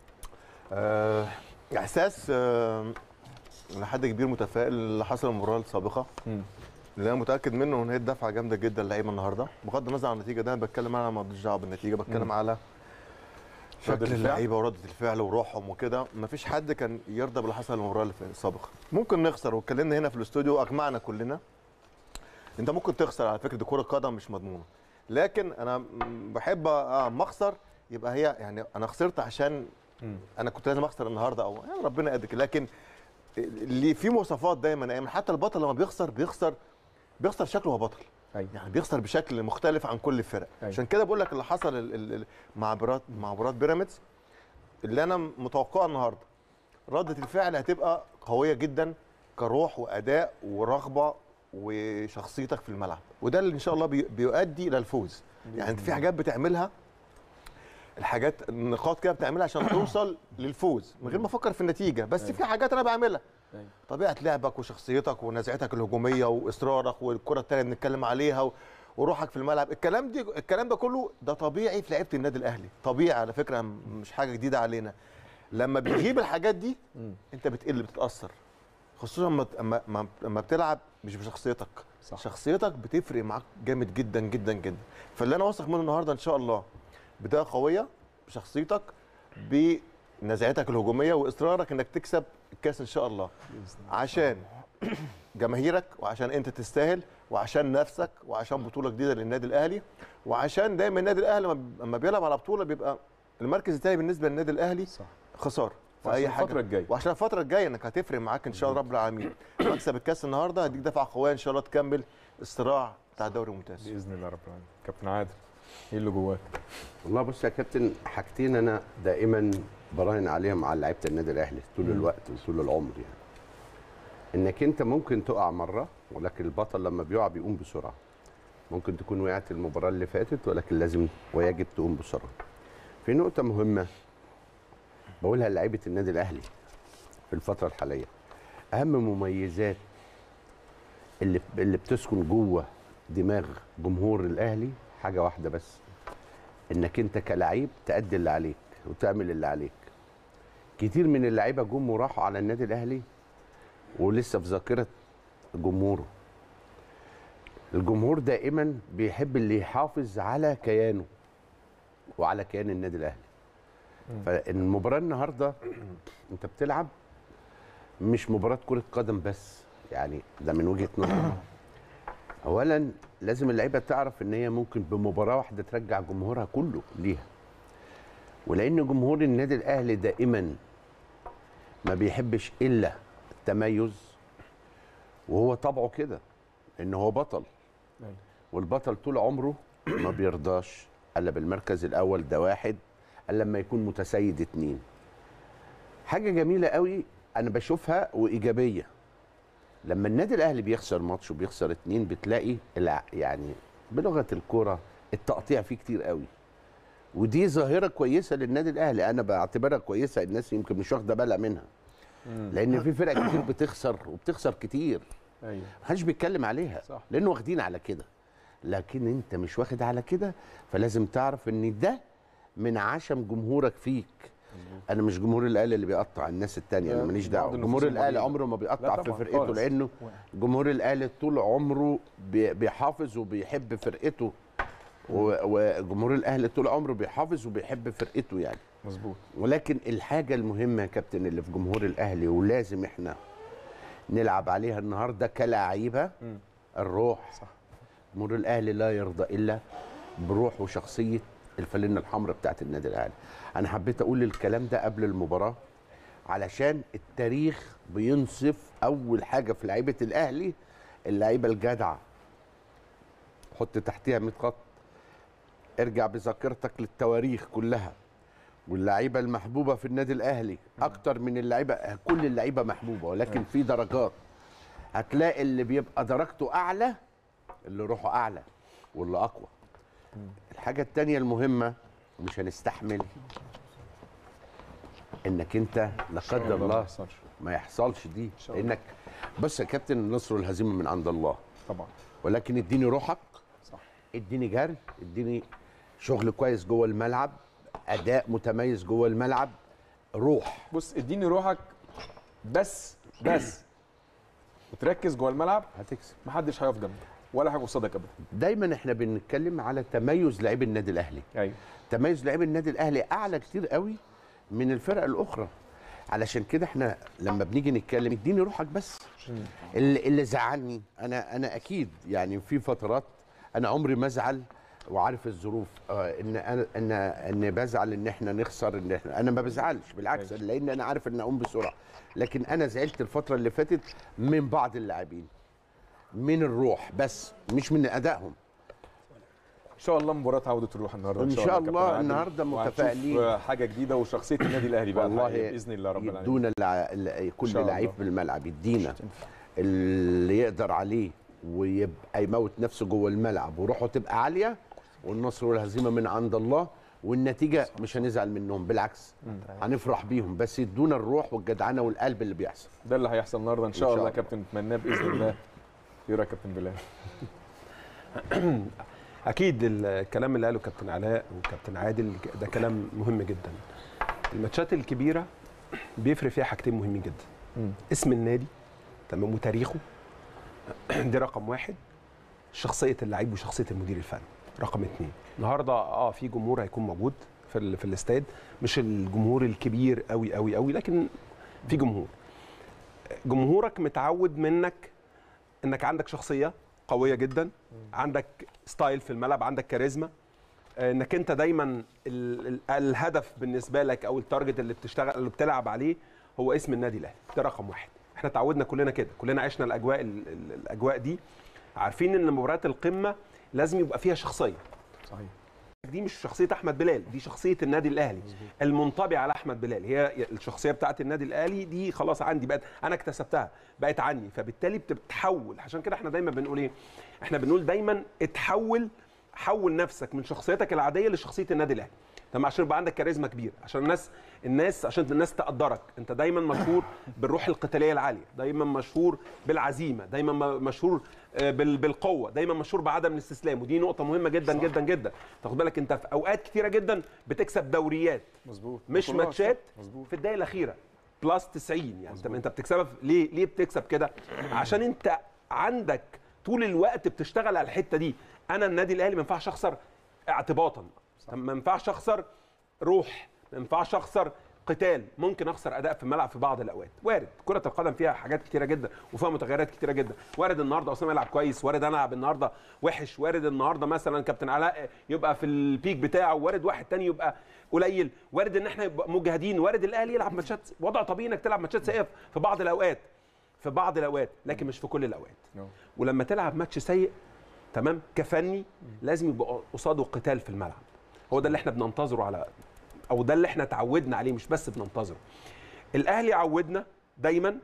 آه، احساس آه، لحد كبير متفائل اللي حصل المباراه السابقه مم. اللي انا متاكد منه ان هي دفعه جامده جدا للعيبه النهارده بغض النظر عن النتيجه ده انا بتكلم انا ما دعوه بالنتيجه بتكلم مم. على ردة شكل الفعل؟ اللعيبه وردة الفعل وروحهم وكده مفيش حد كان يرضى باللي حصل المباراه اللي فاتت السابقه ممكن نخسر واتكلمنا هنا في الاستوديو اجمعنا كلنا انت ممكن تخسر على فكره دي كره قدم مش مضمونه لكن انا م- بحب اه ما اخسر يبقى هي يعني انا خسرت عشان مم. انا كنت لازم اخسر النهارده او يعني ربنا قدك لكن اللي في مواصفات دايما ايمن حتى البطل لما بيخسر بيخسر بيخسر شكله هو بطل أيوة. يعني بيخسر بشكل مختلف عن كل الفرق أيوة. عشان كده بقول لك اللي حصل ال- ال- ال- مع مباراه مع مباراه بيراميدز اللي انا متوقعه النهارده رده الفعل هتبقى قويه جدا كروح واداء ورغبه وشخصيتك في الملعب وده اللي ان شاء الله بي- بيؤدي الى الفوز يعني انت في حاجات بتعملها الحاجات النقاط كده بتعملها عشان توصل للفوز من غير ما افكر في النتيجه بس في حاجات انا بعملها أيوة. طبيعه لعبك وشخصيتك ونزعتك الهجوميه واصرارك والكره الثانيه بنتكلم عليها و... وروحك في الملعب الكلام دي الكلام ده كله ده طبيعي في لعيبه النادي الاهلي طبيعي على فكره مش حاجه جديده علينا لما بتجيب الحاجات دي مم. انت بتقل بتتاثر خصوصا لما اما اما- اما بتلعب مش بشخصيتك صح. شخصيتك بتفرق معاك جامد جدا جدا جدا فاللي انا واثق منه النهارده ان شاء الله بدايه قويه بشخصيتك بنزعتك الهجوميه واصرارك انك تكسب الكاس ان شاء الله عشان جماهيرك وعشان انت تستاهل وعشان نفسك وعشان بطوله جديده للنادي الاهلي وعشان دايما النادي الاهلي لما- لما بيلعب على بطوله بيبقى المركز الثاني بالنسبه للنادي الاهلي صح خساره في عشان اي حاجه الفترة الجاية. وعشان الفتره الجايه انك هتفرق معاك ان شاء الله رب العالمين مكسب الكاس النهارده هديك دفعه قويه ان شاء الله تكمل الصراع بتاع الدوري الممتاز باذن الله رب العالمين كابتن عادل ايه اللي جواك والله بص يا كابتن حاجتين انا دائما براهن عليهم على لعيبه النادي الاهلي طول الوقت وطول العمر يعني انك انت ممكن تقع مره ولكن البطل لما بيقع بيقوم بسرعه ممكن تكون وقعت المباراه اللي فاتت ولكن لازم ويجب تقوم بسرعه في نقطه مهمه بقولها لعيبه النادي الاهلي في الفتره الحاليه اهم مميزات اللي اللي بتسكن جوه دماغ جمهور الاهلي حاجه واحده بس انك انت كلاعب تأدي اللي عليك وتعمل اللي عليك كتير من اللعيبه جم وراحوا على النادي الاهلي ولسه في ذاكره جمهوره الجمهور دائما بيحب اللي يحافظ على كيانه وعلى كيان النادي الاهلي فالمباراه النهارده انت بتلعب مش مباراه كره قدم بس يعني ده من وجهه نظري اولا لازم اللعيبه تعرف ان هي ممكن بمباراه واحده ترجع جمهورها كله ليها ولان جمهور النادي الاهلي دائما ما بيحبش الا التميز وهو طبعه كده ان هو بطل أيوة. والبطل طول عمره ما بيرضاش الا بالمركز الاول ده واحد الا لما يكون متسيد اتنين حاجه جميله قوي انا بشوفها وايجابيه لما النادي الاهلي بيخسر ماتش وبيخسر اتنين بتلاقي الع- يعني بلغه الكوره التقطيع فيه كتير قوي ودي ظاهره كويسه للنادي الاهلي انا بعتبرها كويسه الناس يمكن مش واخده بالها منها لان في فرق كتير بتخسر وبتخسر كتير ايوه محدش بيتكلم عليها صح. لانه واخدين على كده لكن انت مش واخد على كده فلازم تعرف ان ده من عشم جمهورك فيك انا مش جمهور الاهلي اللي بيقطع الناس التانية انا لا، ماليش بعض دعوه النفوس جمهور الاهلي المريضة. عمره ما لا بيقطع في طبعاً فرقته خالص. لانه جمهور الاهلي طول عمره بي- بيحافظ وبيحب فرقته و- وجمهور الاهلي طول عمره بيحافظ وبيحب فرقته يعني مظبوط ولكن الحاجة المهمة يا كابتن اللي في جمهور الأهلي ولازم احنا نلعب عليها النهاردة كلاعيبة مم. الروح صح. جمهور الأهلي لا يرضى إلا بروح وشخصية الفانلة الحمراء بتاعت النادي الأهلي أنا حبيت أقول الكلام ده قبل المباراة علشان التاريخ بينصف أول حاجة في لعيبة الأهلي اللعيبة الجدعة حط تحتيها 100 خط ارجع بذاكرتك للتواريخ كلها واللعيبه المحبوبه في النادي الاهلي اكتر من اللعيبه كل اللعيبه محبوبه ولكن في درجات هتلاقي اللي بيبقى درجته اعلى اللي روحه اعلى واللي اقوى الحاجه التانية المهمه مش هنستحمل انك انت لا قدر ما الله يحصلش. ما يحصلش دي شاء الله. لانك بص يا كابتن النصر والهزيمه من عند الله طبعا ولكن اديني روحك صح اديني جري اديني شغل كويس جوه الملعب اداء متميز جوه الملعب روح بص اديني روحك بس بس وتركز جوه الملعب هتكسب محدش هيقف جنبك ولا هيقف قصادك ابدا دايما احنا بنتكلم على تميز لاعبي النادي الاهلي ايوه تميز لاعبي النادي الاهلي اعلى كتير قوي من الفرق الاخرى علشان كده احنا لما بنيجي نتكلم اديني روحك بس اللي, اللي زعلني انا انا اكيد يعني في فترات انا عمري ما ازعل وعارف الظروف آه ان انا ان ان بزعل ان احنا نخسر ان احنا انا ما بزعلش بالعكس أيوة. لان انا عارف ان اقوم بسرعه لكن انا زعلت الفتره اللي فاتت من بعض اللاعبين من الروح بس مش من ادائهم ان شاء الله مباراه عوده الروح النهارده إن شاء يا كابتن الله عادل. النهاردة وهنشوف متفائلين. حاجه جديده وشخصيه النادي الاهلي بقى والله الحقيقة باذن الله رب العالمين يدونا الع... ال- إن كل شاء لعيب الله. بالملعب يدينا اللي يقدر عليه ويبقى يموت نفسه جوه الملعب وروحه تبقى عاليه والنصر والهزيمه من عند الله والنتيجه مش هنزعل منهم بالعكس هنفرح بيهم بس يدونا الروح والجدعنه والقلب اللي بيحصل ده اللي هيحصل النهارده ان شاء, شاء الله يا الله. كابتن نتمناه باذن الله ايه رايك يا كابتن بلال اكيد الكلام اللي قاله كابتن علاء وكابتن عادل ده كلام مهم جدا الماتشات الكبيره بيفرق فيها حاجتين مهمين جدا مم. اسم النادي تمام وتاريخه دي رقم واحد شخصيه اللعيب وشخصيه المدير الفني رقم اثنين النهارده اه في جمهور هيكون موجود في ال- في الاستاد مش الجمهور الكبير قوي قوي قوي لكن في جمهور جمهورك متعود منك انك عندك شخصيه قويه جدا عندك ستايل في الملعب عندك كاريزما انك انت دايما ال ال الهدف بالنسبه لك او التارجت اللي بتشتغل اللي بتلعب عليه هو اسم النادي الاهلي ده رقم واحد احنا تعودنا كلنا كده كلنا عشنا الاجواء ال ال الاجواء دي عارفين ان مباريات القمه لازم يبقى فيها شخصيه صحيح دي مش شخصيه احمد بلال دي شخصيه النادي الاهلي المنطبعه على احمد بلال هي الشخصيه بتاعه النادي الاهلي دي خلاص عندي بقت انا اكتسبتها بقت عني فبالتالي بتتحول عشان كده احنا دايما بنقول ايه احنا بنقول دايما اتحول حول نفسك من شخصيتك العاديه لشخصيه النادي الاهلي تمام عشان يبقى عندك كاريزما كبيره عشان الناس الناس عشان الناس تقدرك انت دايما مشهور بالروح القتاليه العاليه دايما مشهور بالعزيمه دايما م- مشهور آه، بال- بالقوه دايما مشهور بعدم الاستسلام ودي نقطه مهمه جدا جدا جدا تاخد بالك انت في اوقات كتيره جدا بتكسب دوريات مظبوط مش بطولات. ماتشات مظبوط في الدقيقه الاخيره بلس 90 يعني انت انت بتكسبها في- ليه ليه بتكسب كده عشان انت عندك طول الوقت بتشتغل على الحته دي انا النادي الاهلي ما ينفعش اخسر اعتباطا ما ينفعش اخسر روح ما ينفعش اخسر قتال ممكن اخسر اداء في الملعب في بعض الاوقات وارد كره القدم فيها حاجات كتيره جدا وفيها متغيرات كتيره جدا وارد النهارده اسامه يلعب كويس وارد انا العب النهارده وحش وارد النهارده مثلا كابتن علاء يبقى في البيك بتاعه وارد واحد تاني يبقى قليل وارد ان احنا يبقى مجهدين وارد الاهلي يلعب ماتشات وضع طبيعي انك تلعب ماتشات سيئه في بعض الاوقات في بعض الاوقات لكن مش في كل الاوقات نعم. ولما تلعب ماتش سيء تمام كفني لازم يبقى قصاده قتال في الملعب هو ده اللي احنا بننتظره على او ده اللي احنا تعودنا عليه مش بس بننتظره الاهلي عودنا دايما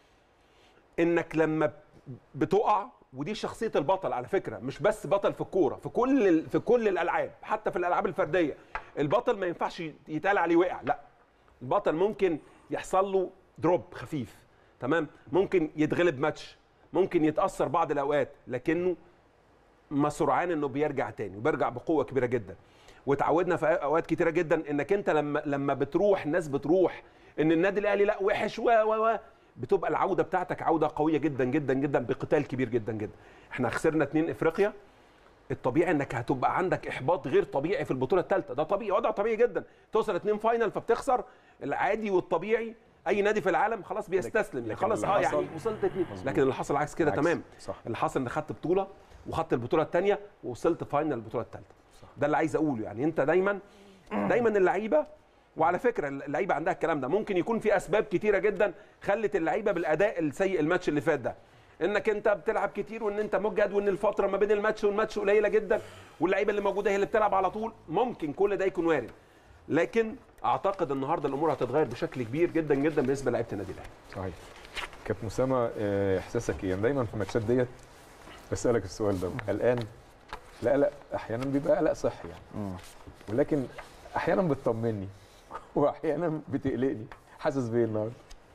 انك لما بتقع ودي شخصيه البطل على فكره مش بس بطل في الكوره في كل ال- في كل الالعاب حتى في الالعاب الفرديه البطل ما ينفعش يتقال عليه وقع لا البطل ممكن يحصل له دروب خفيف تمام ممكن يتغلب ماتش ممكن يتاثر بعض الاوقات لكنه ما سرعان انه بيرجع تاني وبيرجع بقوه كبيره جدا وتعودنا في اوقات كتيره جدا انك انت لما لما بتروح الناس بتروح ان النادي الاهلي لا وحش و و و بتبقى العوده بتاعتك عوده قويه جدا جدا جدا بقتال كبير جدا جدا احنا خسرنا اتنين افريقيا الطبيعي انك هتبقى عندك احباط غير طبيعي في البطوله الثالثه ده طبيعي وضع طبيعي جدا توصل اتنين فاينل فبتخسر العادي والطبيعي اي نادي في العالم خلاص بيستسلم يعني لكن خلاص اللي اه حصل- يعني وصلت اتنين لكن اللي حصل عكس كده عكس. تمام صح. اللي حصل ان خدت بطوله وخدت البطوله الثانيه ووصلت فاينل البطوله الثالثه ده اللي عايز اقوله يعني انت دايما دايما اللعيبه وعلى فكره اللعيبه عندها الكلام ده ممكن يكون في اسباب كتيره جدا خلت اللعيبه بالاداء السيء الماتش اللي فات ده انك انت بتلعب كتير وان انت مجهد وان الفتره ما بين الماتش والماتش قليله جدا واللعيبه اللي موجوده هي اللي بتلعب على طول ممكن كل ده يكون وارد لكن اعتقد النهارده الامور هتتغير بشكل كبير جدا جدا بالنسبه لعيبه النادي الاهلي صحيح كابتن اسامه آه، احساسك ايه؟ أنا دايما في الماتشات ديت بسالك السؤال ده قلقان لا قلق احيانا بيبقى قلق صحي يعني ولكن احيانا بتطمني واحيانا بتقلقني حاسس بايه النهارده؟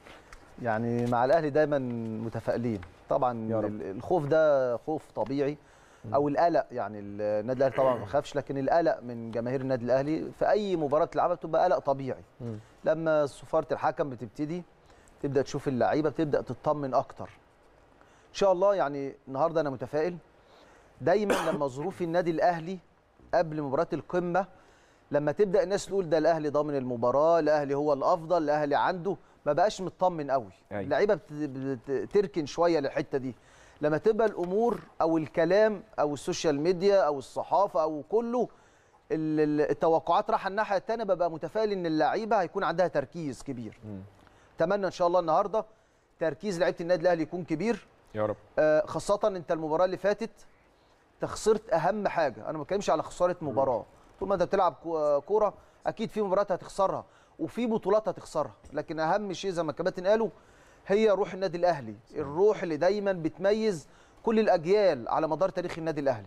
يعني مع الاهلي دايما متفائلين طبعا يا رب. ال- الخوف ده خوف طبيعي او القلق يعني النادي الاهلي طبعا ما بيخافش لكن القلق من جماهير النادي الاهلي في اي مباراه تلعبها بتبقى قلق طبيعي مم. لما صفاره الحكم بتبتدي تبدا تشوف اللعيبه بتبدا تطمن اكتر ان شاء الله يعني النهارده انا متفائل دايما لما ظروف النادي الاهلي قبل مباراه القمه لما تبدا الناس تقول ده الاهلي ضامن المباراه الاهلي هو الافضل الاهلي عنده ما بقاش مطمن قوي أيوة. اللعيبه بت- بتركن شويه للحته دي لما تبقى الامور او الكلام او السوشيال ميديا او الصحافه او كله ال- ال- التوقعات رايحه الناحيه الثانيه ببقى متفائل ان اللعيبه هيكون عندها تركيز كبير اتمنى ان شاء الله النهارده تركيز لعيبه النادي الاهلي يكون كبير يا رب آه، خاصة انت المباراة اللي فاتت انت خسرت اهم حاجة انا ما بتكلمش على خسارة مباراة طول ما انت بتلعب كو- كورة اكيد في مباريات هتخسرها وفي بطولات هتخسرها لكن اهم شيء زي ما الكباتن قالوا هي روح النادي الاهلي الروح اللي دايما بتميز كل الاجيال على مدار تاريخ النادي الاهلي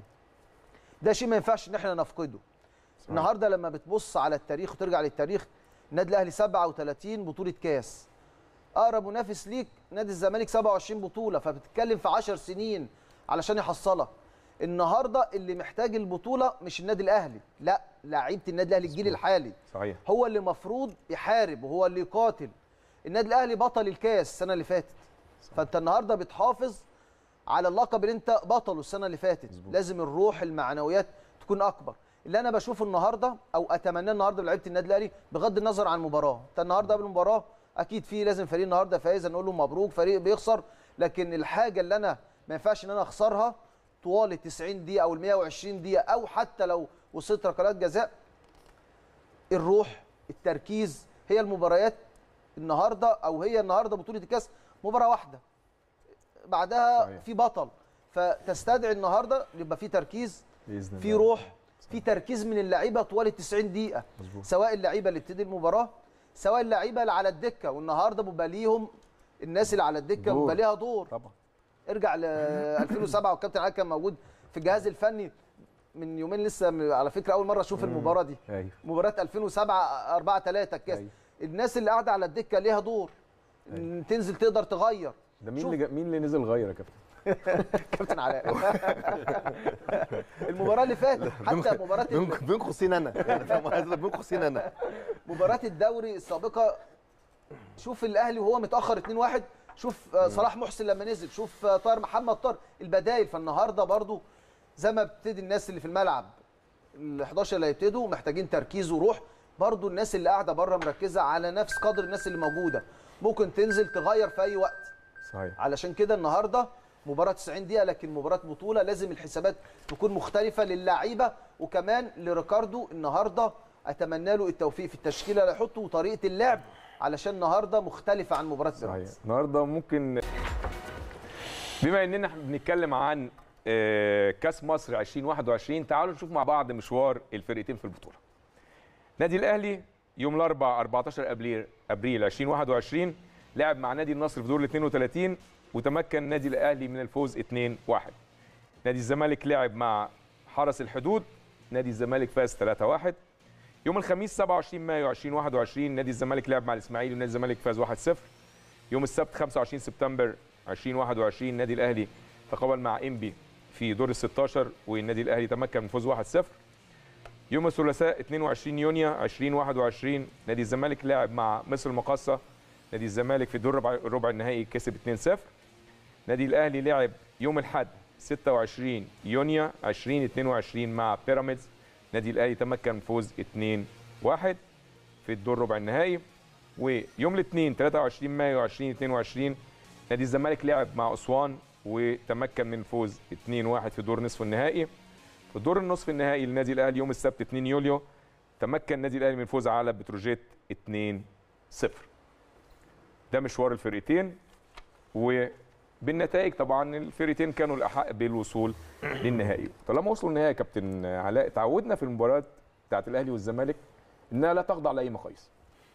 ده شيء ما ينفعش ان احنا نفقده النهارده لما بتبص على التاريخ وترجع للتاريخ النادي الاهلي 37 بطولة كاس اقرب منافس ليك نادي الزمالك 27 بطوله فبتتكلم في 10 سنين علشان يحصلك النهارده اللي محتاج البطوله مش النادي الاهلي لا لعيبه النادي الاهلي الجيل الحالي صحيح هو اللي مفروض يحارب وهو اللي يقاتل النادي الاهلي بطل الكاس السنه اللي فاتت فانت النهارده بتحافظ على اللقب اللي انت بطله السنه اللي فاتت مزبوط. لازم الروح المعنويات تكون اكبر اللي انا بشوفه النهارده او اتمناه النهارده لعيبه النادي الاهلي بغض النظر عن المباراه انت النهارده قبل المباراه اكيد في لازم فريق النهارده فايز نقول له مبروك فريق بيخسر لكن الحاجه اللي انا ما ينفعش ان انا اخسرها طوال ال 90 دقيقه او ال 120 دقيقه او حتى لو وصلت ركلات جزاء الروح التركيز هي المباريات النهارده او هي النهارده بطوله الكاس مباراه واحده بعدها صحيح. صحيح. في بطل فتستدعي النهارده يبقى في تركيز باذن في روح في تركيز من اللعيبه طوال ال 90 دقيقه مظبوط. سواء اللعيبه اللي بتبتدي المباراه سواء اللعيبه اللي على الدكه والنهارده بيبقى ليهم الناس اللي على الدكه دور. بيبقى ليها دور طبعا ارجع ل 2007 والكابتن علي كان موجود في الجهاز الفني من يومين لسه م- على فكره اول مره اشوف المباراه دي ايوه مباراه 2007 4 3 الكاس أيوة. الناس اللي قاعده على الدكه ليها دور إن تنزل تقدر تغير ده مين شوف. اللي جا- مين اللي نزل غير يا كابتن كابتن علاء المباراه اللي فاتت حتى مباراه بين ال- بين قوسين انا يعني فاهم قصدي؟ بين قوسين انا مباراه الدوري السابقه شوف الاهلي وهو متاخر 2-1 شوف آه، صلاح محسن لما نزل شوف آه، طاهر محمد طاهر البدايل فالنهارده برضو زي ما بتبتدي الناس اللي في الملعب ال 11 اللي هيبتدوا محتاجين تركيز وروح برضو الناس اللي قاعده بره مركزه على نفس قدر الناس اللي موجوده ممكن تنزل تغير في اي وقت صحيح علشان كده النهارده مباراه 90 دقيقه لكن مباراه بطوله لازم الحسابات تكون مختلفه للعيبه وكمان لريكاردو النهارده اتمنى له التوفيق في التشكيله اللي هيحطه وطريقه اللعب علشان النهارده مختلفه عن مباراه صحيح بيراميدز النهارده ممكن بما اننا إحنا بنتكلم عن آه، كاس مصر 2021 تعالوا نشوف مع بعض مشوار الفرقتين في البطوله نادي الاهلي يوم الاربعاء 14 ابريل ابريل 2021 لعب مع نادي النصر في دور ال 32 وتمكن نادي الاهلي من الفوز 2-1 نادي الزمالك لعب مع حرس الحدود نادي الزمالك فاز 3-1 يوم الخميس 27 مايو 2021 نادي الزمالك لعب مع الاسماعيلي ونادي الزمالك فاز 1-0 يوم السبت 25 سبتمبر 2021 نادي الاهلي تقابل مع انبي في دور ال 16 والنادي الاهلي تمكن من فوز 1-0 يوم الثلاثاء 22 يونيو 2021 نادي الزمالك لعب مع مصر المقاصه نادي الزمالك في دور ربع, ربع النهائي كسب 2-0 نادي الاهلي لعب يوم الاحد 26 يونيو 2022 مع بيراميدز نادي الاهلي تمكن من فوز 2-1 في الدور ربع النهائي ويوم الاثنين 23 مايو 2022 نادي الزمالك لعب مع اسوان وتمكن من فوز 2-1 في دور نصف النهائي في دور النصف النهائي للنادي الاهلي يوم السبت 2 يوليو تمكن النادي الاهلي من الفوز على بتروجيت 2-0 ده مشوار الفرقتين وبالنتائج طبعا الفرقتين كانوا الاحق بالوصول للنهائي طالما وصلوا النهائي يا كابتن علاء تعودنا في المباريات بتاعت الاهلي والزمالك انها لا تخضع لاي مقاييس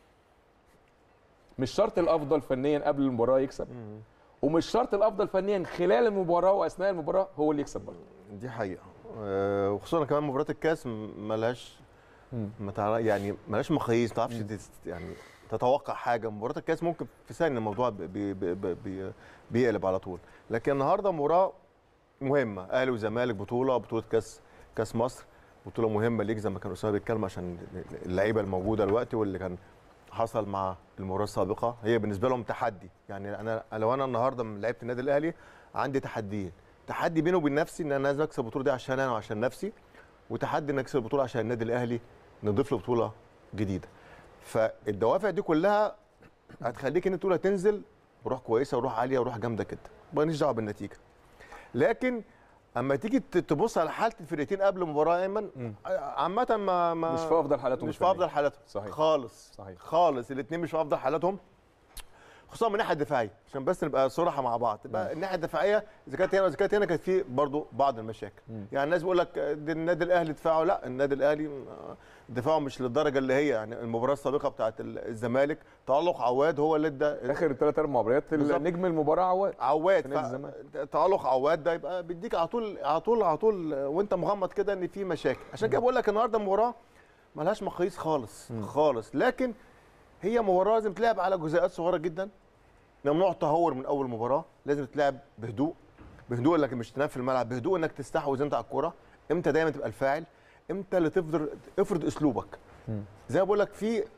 مش شرط الافضل فنيا قبل المباراه يكسب ومش شرط الافضل فنيا خلال المباراه واثناء المباراه هو اللي يكسب برضه دي حقيقه آه، وخصوصا كمان مباراه الكاس م- ملهاش ما تعرف يعني ملهاش مقاييس ما تعرفش تست- يعني تتوقع حاجه مباراه الكاس ممكن في ثانيه الموضوع بي بي بي بي بيقلب على طول لكن النهارده مباراه مهمه اهلي وزمالك بطوله بطوله كاس كاس مصر بطوله مهمه ليك زي ما كان اسامه بيتكلم عشان اللعيبه الموجوده دلوقتي واللي كان حصل مع المباراه السابقه هي بالنسبه لهم تحدي يعني انا لو انا النهارده من لعيبه النادي الاهلي عندي تحديين تحدي بيني وبين نفسي ان انا لازم اكسب البطوله دي عشان انا وعشان نفسي وتحدي ان اكسب البطوله عشان النادي الاهلي نضيف له بطوله جديده فالدوافع دي كلها هتخليك ان البطوله تنزل بروح كويسه وروح عاليه وروح جامده جدا ماليش دعوه بالنتيجه لكن اما تيجي ت- تبص على حاله الفرقتين قبل المباراه ايمن عامه ما, ما مش في افضل حالاتهم مش في الفنية. افضل حالاتهم صحيح. خالص صحيح. خالص الاثنين مش في افضل حالاتهم خصوصا من الناحيه الدفاعيه عشان بس نبقى صراحه مع بعض تبقى الناحيه الدفاعيه اذا كانت هنا واذا كانت هنا كانت في برضو بعض المشاكل يعني الناس بيقول لك ده النادي الاهلي دفاعه لا النادي الاهلي آه، دفاعه مش للدرجه اللي هي يعني المباراه السابقه بتاعت الزمالك تالق عواد هو اللي ادى اخر ثلاث اربع مباريات بالظبط. نجم المباراه عواد عواد في نادي ف- الزمالك. تألق عواد ده يبقى بيديك على طول على طول على طول وانت مغمض كده ان في مشاكل عشان كده بقول لك النهارده مباراه ملهاش مقاييس خالص خالص لكن هي مباراه لازم تلعب على جزئيات صغيره جدا ممنوع التهور من اول مباراه لازم تلعب بهدوء بهدوء لكن مش تنام في الملعب بهدوء انك تستحوذ انت على الكوره امتى دايما تبقى الفاعل امتى اللي تفضل افرض اسلوبك زي ما بقول لك في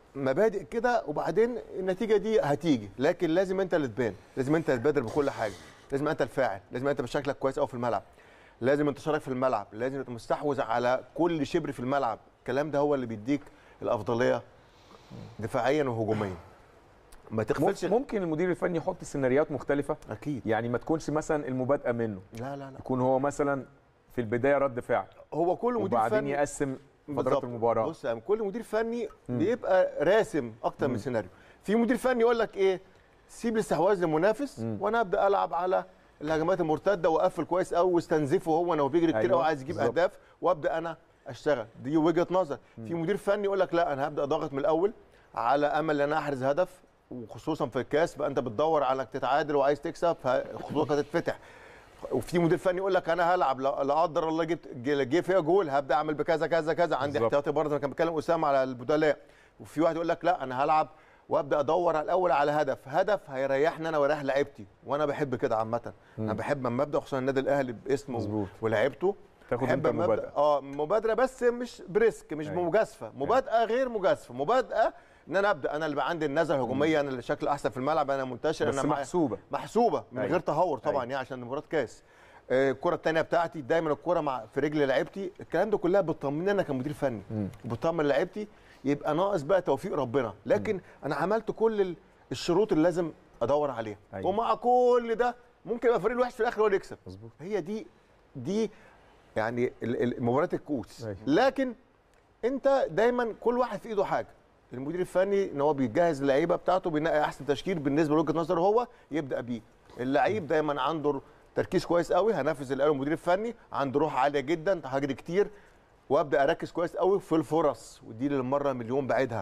مبادئ كده وبعدين النتيجه دي هتيجي لكن لازم انت اللي تبان لازم انت اللي تبادر بكل حاجه لازم انت الفاعل لازم انت بشكلك كويس قوي في الملعب لازم انتشارك في الملعب لازم تبقى مستحوذ على كل شبر في الملعب الكلام ده هو اللي بيديك الافضليه دفاعيا وهجوميا ما تغفلش ممكن المدير الفني يحط سيناريوهات مختلفه اكيد يعني ما تكونش مثلا المبادئه منه لا لا لا يكون هو مثلا في البدايه رد فعل هو كل مدير وبعدين فني يقسم فترات بالظبط. المباراه بص يا عم، كل مدير فني بيبقى راسم اكتر من سيناريو في مدير فني يقول لك ايه سيب الاستحواذ للمنافس وانا ابدا العب على الهجمات المرتده واقفل كويس قوي واستنزفه هو انا وبيجري كتير أيوة، قوي عايز يجيب بالظبط. اهداف وابدا انا اشتغل دي وجهه نظر في مدير فني يقول لك لا انا هبدا ضاغط من الاول على امل ان انا احرز هدف وخصوصا في الكاس بقى انت بتدور على انك تتعادل وعايز تكسب فخطوطك هتتفتح وفي مدير فني يقول لك انا هلعب لا لا قدر الله جبت جه جه فيها جول هبدا اعمل بكذا كذا كذا عندي بالظبط. احتياطي برضه انا كان بتكلم اسامه على البدلاء وفي واحد يقول لك لا انا هلعب وابدا ادور على الاول على هدف هدف هيريحني انا ويريح لعيبتي وانا بحب كده عامه انا بحب اما ابدا خصوصا النادي الاهلي باسمه مظبوط. ولاعيبته تاخد بحب انت أما أبدأ- مبادئة. اه مبادره بس مش بريسك مش أيوة. بمجازفه مبادئه غير مجازفه مبادئه ان انا ابدا انا اللي بقى عندي النزعه الهجوميه انا اللي شكل احسن في الملعب انا منتشر بس انا معايا- محسوبه محسوبه من أيوة. غير تهور طبعا أيوة. يعني عشان مباراه كاس آه، الكره الثانيه بتاعتي دايما الكره مع في رجل لعيبتي الكلام ده كلها بتطمني انا كمدير فني وبتطمن لعيبتي يبقى ناقص بقى توفيق ربنا لكن انا عملت كل ال- الشروط اللي لازم ادور عليها أيوة. ومع كل ده ممكن يبقى فريق الوحش في الاخر هو اللي يكسب مظبوط. هي دي دي يعني ال- ال- مباراه الكؤوس أيوة. لكن انت دايما كل واحد في ايده حاجه المدير الفني ان هو بيجهز اللعيبه بتاعته بينقي احسن تشكيل بالنسبه لوجهه نظره هو يبدا بيه اللعيب دايما عنده تركيز كويس قوي هنفذ اللي قاله المدير الفني عنده روح عاليه جدا هجري كتير وابدا اركز كويس قوي في الفرص ودي للمره مليون بعيدها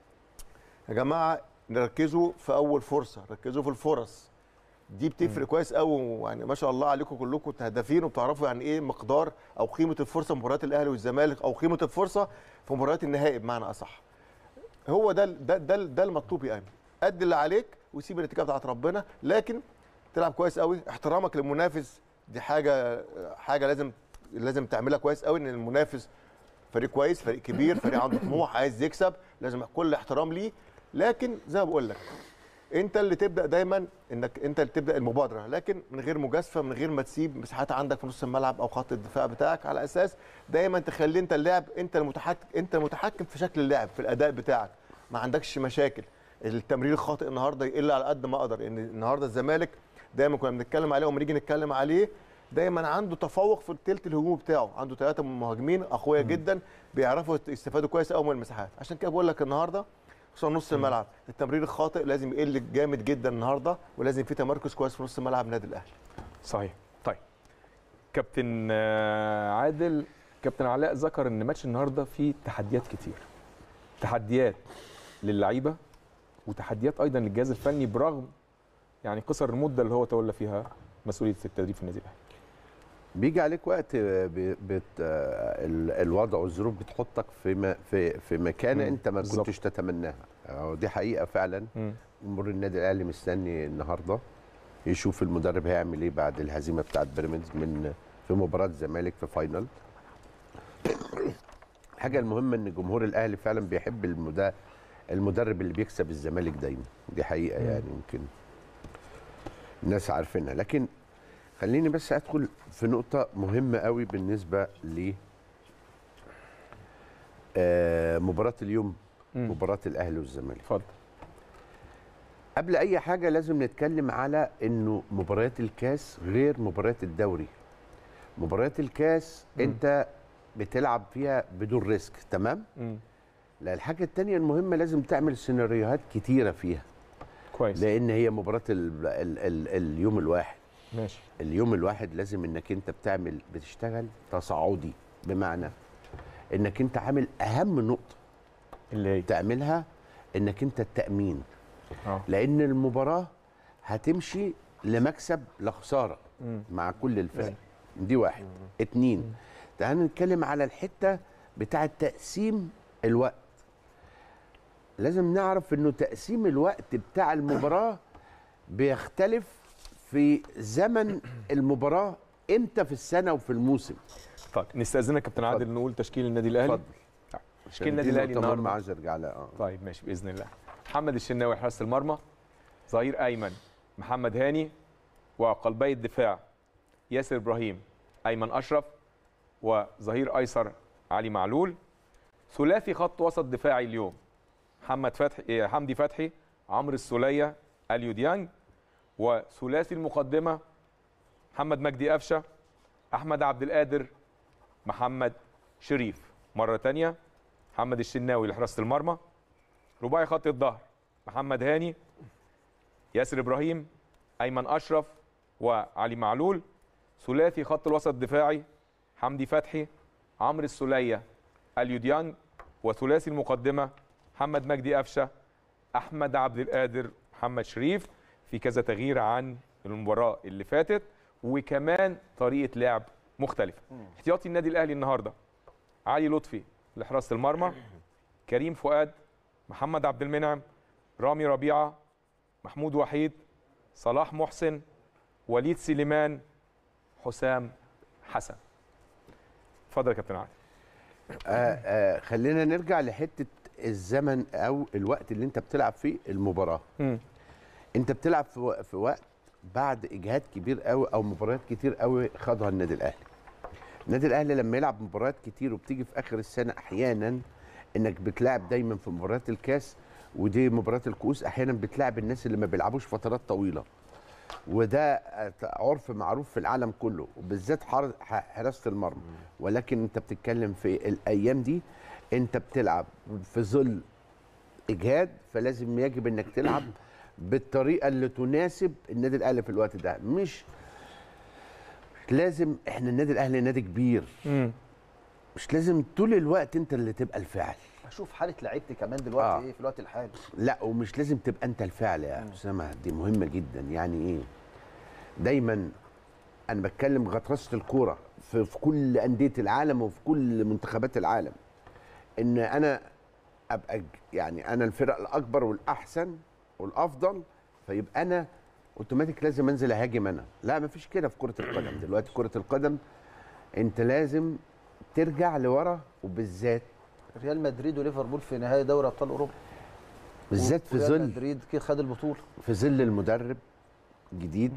يا جماعه نركزوا في اول فرصه ركزوا في الفرص دي بتفرق كويس قوي يعني ما شاء الله عليكم كلكم هدافين وبتعرفوا يعني ايه مقدار او قيمه الفرصه في مباريات الاهلي والزمالك او قيمه الفرصه في مباريات النهائي بمعنى اصح هو ده ده ده, ده المطلوب يا ايمن قد اللي عليك وسيب النتيجه بتاعت ربنا لكن تلعب كويس قوي احترامك للمنافس دي حاجه حاجه لازم لازم تعملها كويس قوي ان المنافس فريق كويس فريق كبير فريق عنده طموح عايز يكسب لازم كل احترام ليه لكن زي ما بقول لك انت اللي تبدا دايما انك انت اللي تبدا المبادره لكن من غير مجازفه من غير ما تسيب مساحات عندك في نص الملعب او خط الدفاع بتاعك على اساس دايما تخلي انت اللعب انت المتحكم انت المتحكم في شكل اللعب في الاداء بتاعك ما عندكش مشاكل التمرير الخاطئ النهارده يقل على قد ما اقدر لان النهارده الزمالك دايما كنا بنتكلم عليه وما نيجي نتكلم عليه دايما عنده تفوق في الثلث الهجومي بتاعه عنده ثلاثه مهاجمين اقوياء جدا بيعرفوا يستفادوا كويس قوي من المساحات عشان كده بقول لك النهارده خصوصا نص الملعب التمرير الخاطئ لازم يقل جامد جدا النهارده ولازم في تمركز كويس في نص الملعب النادي الاهلي صحيح طيب كابتن آه، عادل كابتن علاء ذكر ان ماتش النهارده فيه تحديات كتير تحديات للعيبه وتحديات ايضا للجهاز الفني برغم يعني قصر المده اللي هو تولى فيها مسؤوليه التدريب في النادي الاهلي بيجي عليك وقت ب- بت آه، ال- الوضع والظروف بتحطك في م- في في مكان مم، انت ما بالظبط. كنتش تتمناها أهو دي حقيقه فعلا مم. جمهور النادي الاهلي مستني النهارده يشوف المدرب هيعمل ايه بعد الهزيمه بتاعت بيراميدز من في مباراه الزمالك في فاينل الحاجه المهمه ان جمهور الاهلي فعلا بيحب المدا المدرب اللي بيكسب الزمالك دايما دي حقيقه يعني يمكن الناس عارفينها لكن خليني بس ادخل في نقطه مهمه قوي بالنسبه ل آه، مباراه اليوم مم. مباراه الاهلي والزمالك اتفضل قبل اي حاجه لازم نتكلم على انه مباريات الكاس غير مباريات الدوري مباريات الكاس مم. انت بتلعب فيها بدون ريسك تمام مم. لا الحاجه التانية المهمه لازم تعمل سيناريوهات كتيره فيها كويس لان هي مباراه ال ال ال اليوم الواحد ماشي اليوم الواحد لازم انك انت بتعمل بتشتغل تصاعدي بمعنى انك انت عامل اهم نقطه اللي هي تعملها انك انت التامين اه لان المباراه هتمشي لمكسب لخساره مم. مع كل الفرق دي واحد اتنين تعال نتكلم على الحته بتاعه تقسيم الوقت لازم نعرف انه تقسيم الوقت بتاع المباراه بيختلف في زمن المباراه امتى في السنه وفي الموسم طيب نستاذنك كابتن عادل اتفضل. نقول تشكيل النادي الاهلي اتفضل تشكيل النادي الاهلي ما النهارده عايز ارجع لها اه طيب ماشي باذن الله محمد الشناوي حراسه المرمى ظهير ايمن محمد هاني وقلبي الدفاع ياسر ابراهيم ايمن اشرف وظهير ايسر علي معلول ثلاثي خط وسط دفاعي اليوم محمد فتحي إيه، حمدي فتحي عمرو السوليه اليو ديانج وثلاثي المقدمه محمد مجدي قفشه احمد عبد القادر محمد شريف مره تانية محمد الشناوي لحراسه المرمى رباعي خط الظهر محمد هاني ياسر ابراهيم ايمن اشرف وعلي معلول ثلاثي خط الوسط الدفاعي حمدي فتحي عمرو السوليه اليو ديانج وثلاثي المقدمه محمد مجدي قفشه احمد عبد القادر محمد شريف في كذا تغيير عن المباراه اللي فاتت وكمان طريقه لعب مختلفه احتياطي النادي الاهلي النهارده علي لطفي لحراسه المرمى كريم فؤاد محمد عبد المنعم رامي ربيعه محمود وحيد صلاح محسن وليد سليمان حسام حسن اتفضل يا كابتن علي آه آه خلينا نرجع لحته الزمن او الوقت اللي انت بتلعب فيه المباراه مم. انت بتلعب في, و- في وقت بعد اجهاد كبير قوي او مباريات كتير قوي خاضها النادي الاهلي النادي الاهلي لما يلعب مباريات كتير وبتيجي في اخر السنه احيانا انك بتلعب دايما في مباريات الكاس ودي مباريات الكؤوس احيانا بتلعب الناس اللي ما بيلعبوش فترات طويله وده آه، عرف معروف في العالم كله وبالذات حار- ح- حراسه المرمى ولكن انت بتتكلم في الايام دي انت بتلعب في ظل اجهاد فلازم يجب انك تلعب بالطريقه اللي تناسب النادي الاهلي في الوقت ده مش لازم احنا النادي الاهلي نادي كبير مم. مش لازم طول الوقت انت اللي تبقى الفاعل اشوف حاله لعيبتي كمان دلوقتي آه. ايه في الوقت الحالي لا ومش لازم تبقى انت الفاعل يا اسامه دي مهمه جدا يعني ايه دايما انا بتكلم غطرسه الكوره في, في كل انديه العالم وفي كل منتخبات العالم ان انا ابقى ج- يعني انا الفرق الاكبر والاحسن والافضل فيبقى انا اوتوماتيك لازم انزل اهاجم انا لا مفيش كده في كره القدم دلوقتي كره القدم انت لازم ترجع لورا وبالذات ريال مدريد وليفربول في نهائي دوري ابطال اوروبا بالذات في ريال ظل مدريد كده خد البطوله في ظل المدرب جديد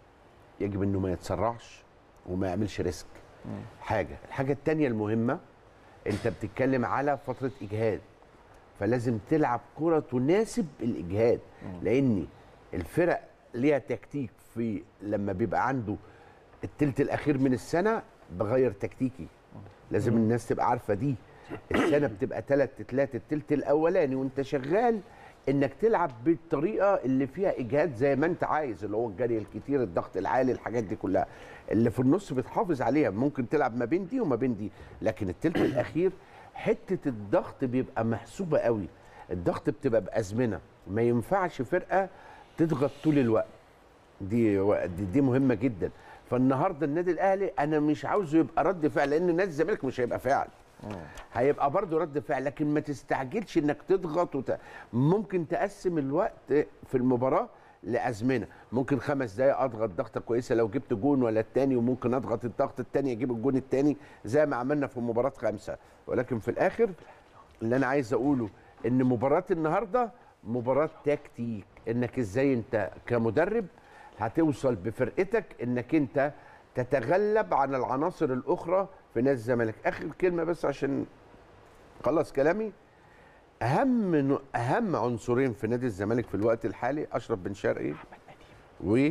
يجب انه ما يتسرعش وما يعملش ريسك حاجه الحاجه الثانيه المهمه انت بتتكلم على فتره اجهاد فلازم تلعب كره تناسب الاجهاد لان الفرق ليها تكتيك في لما بيبقى عنده التلت الاخير من السنه بغير تكتيكي لازم الناس تبقى عارفه دي السنه بتبقى تلات تلات التلت الاولاني وانت شغال انك تلعب بالطريقه اللي فيها اجهاد زي ما انت عايز اللي هو الجري الكتير الضغط العالي الحاجات دي كلها اللي في النص بتحافظ عليها ممكن تلعب ما بين دي وما بين دي لكن التلت الاخير حته الضغط بيبقى محسوبه قوي الضغط بتبقى بازمنه ما ينفعش فرقه تضغط طول الوقت دي دي, دي مهمه جدا فالنهارده النادي الاهلي انا مش عاوزه يبقى رد فعل لان نادي الزمالك مش هيبقى فعل هيبقى برضه رد فعل لكن ما تستعجلش انك تضغط وت... ممكن تقسم الوقت في المباراه لازمنه ممكن خمس دقايق اضغط ضغطه كويسه لو جبت جون ولا التاني وممكن اضغط الضغط التاني اجيب الجون التاني زي ما عملنا في مباراه خمسه ولكن في الاخر اللي انا عايز اقوله ان مباراه النهارده مباراه تكتيك انك ازاي انت كمدرب هتوصل بفرقتك انك انت تتغلب عن العناصر الاخرى في نادي الزمالك اخر كلمه بس عشان خلص كلامي اهم نوع- اهم عنصرين في نادي الزمالك في الوقت الحالي اشرف بن شرقي و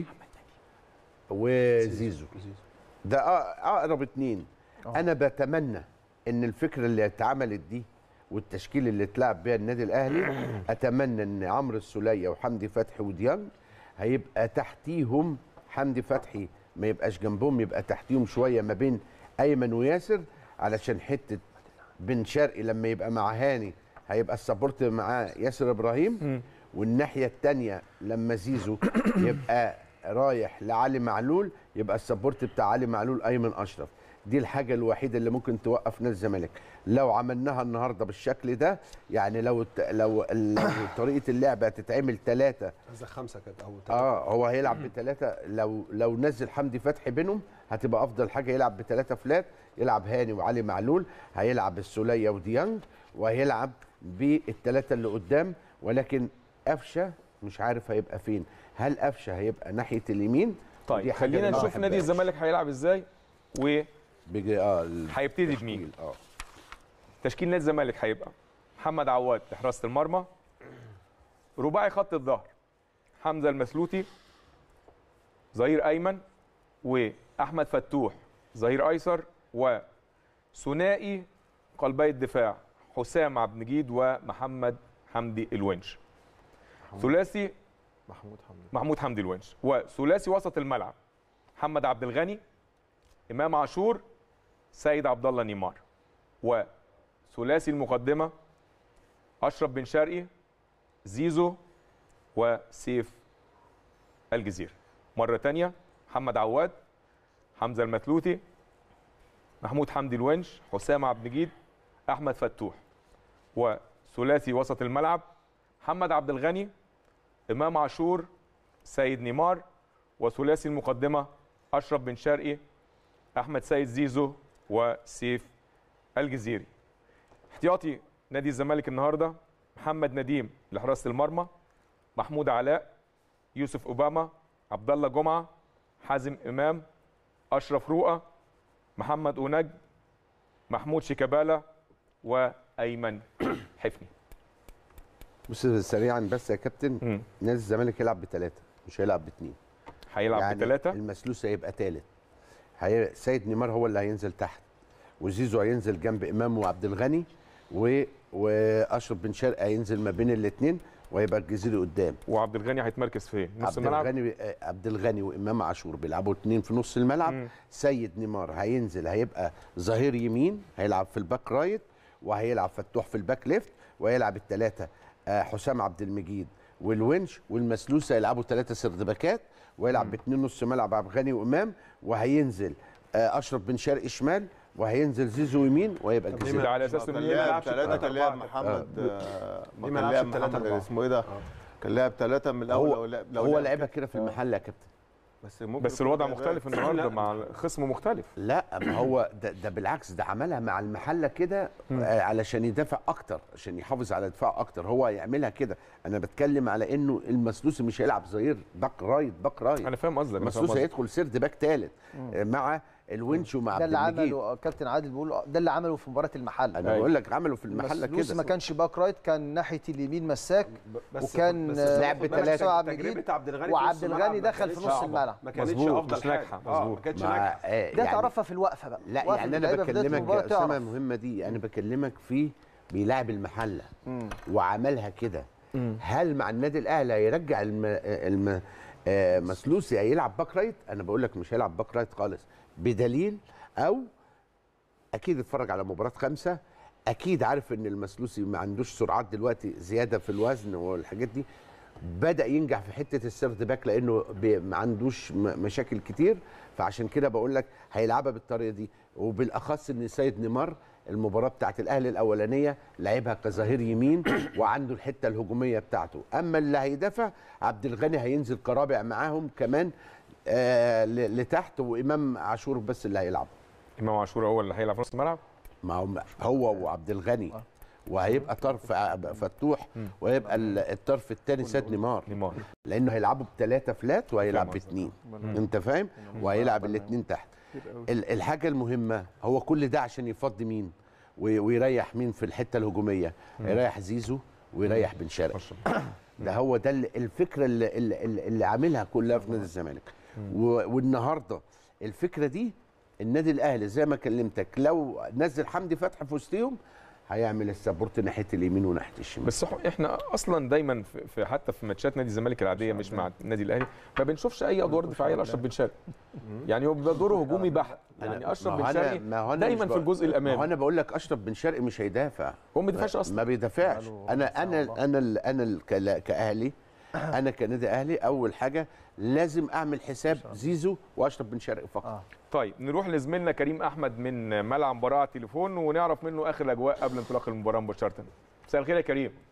وزيزو ده أ- اقرب اتنين انا بتمنى ان الفكره اللي اتعملت دي والتشكيل اللي اتلعب بيها النادي الاهلي اتمنى ان عمرو السوليه وحمدي فتحي وديانج هيبقى تحتيهم حمدي فتحي ما يبقاش جنبهم يبقى تحتيهم شويه ما بين ايمن وياسر علشان حته بن شرقي لما يبقى مع هاني هيبقى السبورت معاه ياسر ابراهيم والناحيه الثانيه لما زيزو يبقى رايح لعلي معلول يبقى السبورت بتاع علي معلول ايمن اشرف دي الحاجه الوحيده اللي ممكن توقف نادي الزمالك لو عملناها النهارده بالشكل ده يعني لو الت- لو, لو طريقه اللعبه هتتعمل ثلاثه عايزة خمسه كده او اه هو هيلعب بثلاثه لو لو نزل حمدي فتحي بينهم هتبقى افضل حاجه يلعب بثلاثه فلات يلعب هاني وعلي معلول هيلعب السوليه وديانج وهيلعب بالثلاثه اللي قدام ولكن قفشه مش عارف هيبقى فين هل قفشه هيبقى ناحيه اليمين طيب دي حاجة خلينا أنا ما نشوف نادي بحبهاش. الزمالك هيلعب ازاي وهيبتدي بيجي اه ال- بمين التشكيل، اه تشكيل نادي الزمالك هيبقى محمد عواد في حراسه المرمى رباعي خط الظهر حمزه المسلوتي ظهير ايمن واحمد فتوح ظهير ايسر وثنائي قلبي الدفاع حسام عبد المجيد ومحمد حمدي الونش ثلاثي محمود حمدي محمود حمدي الونش وثلاثي وسط الملعب محمد عبد الغني امام عاشور سيد عبد الله نيمار وثلاثي المقدمه اشرف بن شرقي زيزو وسيف الجزيره مره تانية محمد عواد حمزه المثلوثي محمود حمدي الونش حسام عبد المجيد احمد فتوح وثلاثي وسط الملعب محمد عبد الغني امام عاشور سيد نيمار وثلاثي المقدمه اشرف بن شرقي احمد سيد زيزو وسيف الجزيري احتياطي نادي الزمالك النهارده محمد نديم لحراسه المرمى محمود علاء يوسف اوباما عبد الله جمعه حازم امام اشرف رؤى محمد اونج محمود شيكابالا وايمن حفني بص سريعا بس يا كابتن مم. نادي الزمالك يلعب بثلاثه مش هيلعب باثنين هيلعب يعني بثلاثه المسلوس هيبقى ثالث هي... سيد نيمار هو اللي هينزل تحت وزيزو هينزل جنب امام وعبد الغني و... واشرف بن شرقي هينزل ما بين الاثنين وهيبقى الجزيري قدام وعبد الغني هيتمركز فين نص عبد الملعب الغني آه، عبد الغني وامام عاشور بيلعبوا اثنين في نص الملعب مم. سيد نيمار هينزل هيبقى ظهير يمين هيلعب في الباك رايت وهيلعب فتوح في الباك ليفت وهيلعب الثلاثه آه، حسام عبد المجيد والونش والمسلوس هيلعبوا ثلاثه سرد باكات وهيلعب باثنين نص ملعب عبد الغني وامام وهينزل آه، اشرف بن شرقي شمال وهينزل زيزو يمين وهيبقى الجزيري ده على اساس كان ان ليه ما لاعب يلعبش ثلاثة بتلاتة كان لاعب أربعة؟ محمد آه، ليه ما كان يلعبش لاعب بتلاتة محمد أربعة؟ اسمه ايه ده؟ كان لاعب ثلاثة من الأول هو لو لعب- لو هو لعب لعبها كده في المحل يا كابتن بس ممكن بس يكون الوضع لعبها. مختلف النهارده مع الخصم مختلف لا ما هو ده, ده بالعكس ده عملها مع المحله كده آه، علشان يدافع اكتر عشان يحافظ على دفاع اكتر هو يعملها كده انا بتكلم على انه المسلوسي مش هيلعب ظهير باك رايت باك رايت انا فاهم قصدك أنا فاهم المسلوسي قصدك. هيدخل سيرد باك ثالث مع الونش ومع ده عبد اللي المجيد عمله كابتن عادل بيقول ده اللي عمله في مباراه المحل انا بقول لك عملوا في المحله المسلوسي ما كده كانش باك رايت كان ناحيه اليمين مساك بس وكان بس آه، لعب خد بالك بثلاثة. عبد المجيد تجربه عبد الغني في وعبد نص الغني الملعب ما دخل في كانتش نص صعبة. الملعب. ما كانتش مظبوط، افضل مش حاجه ناجحة، آه، مظبوط. ما كانتش مع ناجحه آه، ده يعني تعرفها في الوقفه بقى لا وقفة يعني انا اللعيبة في بداية بكلمك المباراة يا اسامه تعرف. المهمه دي انا بكلمك في بيلاعب المحله وعملها كده هل مع النادي الاهلي هيرجع الم... الم... آه، مسلوسي هيلعب باك رايت انا بقول لك مش هيلعب باك رايت خالص بدليل او اكيد اتفرج على مباراه خمسه اكيد عارف ان المسلوسي ما عندوش سرعات دلوقتي زياده في الوزن والحاجات دي بدا ينجح في حته السيرد باك لانه بي- ما عندوش م- مشاكل كتير فعشان كده بقول لك هيلعبها بالطريقه دي وبالاخص ان سيد نيمار المباراه بتاعت الاهلي الاولانيه لعبها كظهير يمين وعنده الحته الهجوميه بتاعته اما اللي هيدافع عبد الغني هينزل كرابع معاهم كمان آه ل- لتحت وامام عاشور بس اللي هيلعب امام عاشور هو اللي هيلعب في نص الملعب ما هو هو وعبد الغني وهيبقى طرف فتوح وهيبقى ال- الطرف الثاني سيد نيمار نيمار لانه هيلعبوا بثلاثه فلات وهيلعب فاهم قصدك. باثنين انت فاهم وهيلعب الاثنين تحت ال- الحاجه المهمه هو كل ده عشان يفضي مين وي- ويريح مين في الحته الهجوميه يريح زيزو ويريح بن شرقي ده هو ده ال- الفكره اللي, اللي, اللي- اللي عاملها كلها في نادي الزمالك و- والنهارده الفكره دي النادي الاهلي زي ما كلمتك لو نزل حمدي فتحي في وسطهم هيعمل السبورت ناحيه اليمين وناحيه الشمال بس إح- احنا اصلا دايما في في- حتى في ماتشات نادي الزمالك العاديه مش مع النادي الاهلي ما بنشوفش اي ادوار دفاعيه لاشرف بن شرقي يعني هو بيبقى دوره هجومي بحت يعني اشرف ما بن هو أنا- شرقي ما هو أنا دايما مش في بق- الجزء ما هو الامامي انا بقول لك اشرف بن شرقي مش هيدافع هو ما بيدافعش اصلا ما بيدافعش انا انا انا ال- انا ال- كلا- كاهلي انا كنادي اهلي اول حاجه لازم اعمل حساب زيزو واشرف بن شرقي فقط طيب نروح لزميلنا كريم احمد من ملعب مباراه على التليفون ونعرف منه اخر الاجواء قبل انطلاق المباراه مباشره مساء الخير يا كريم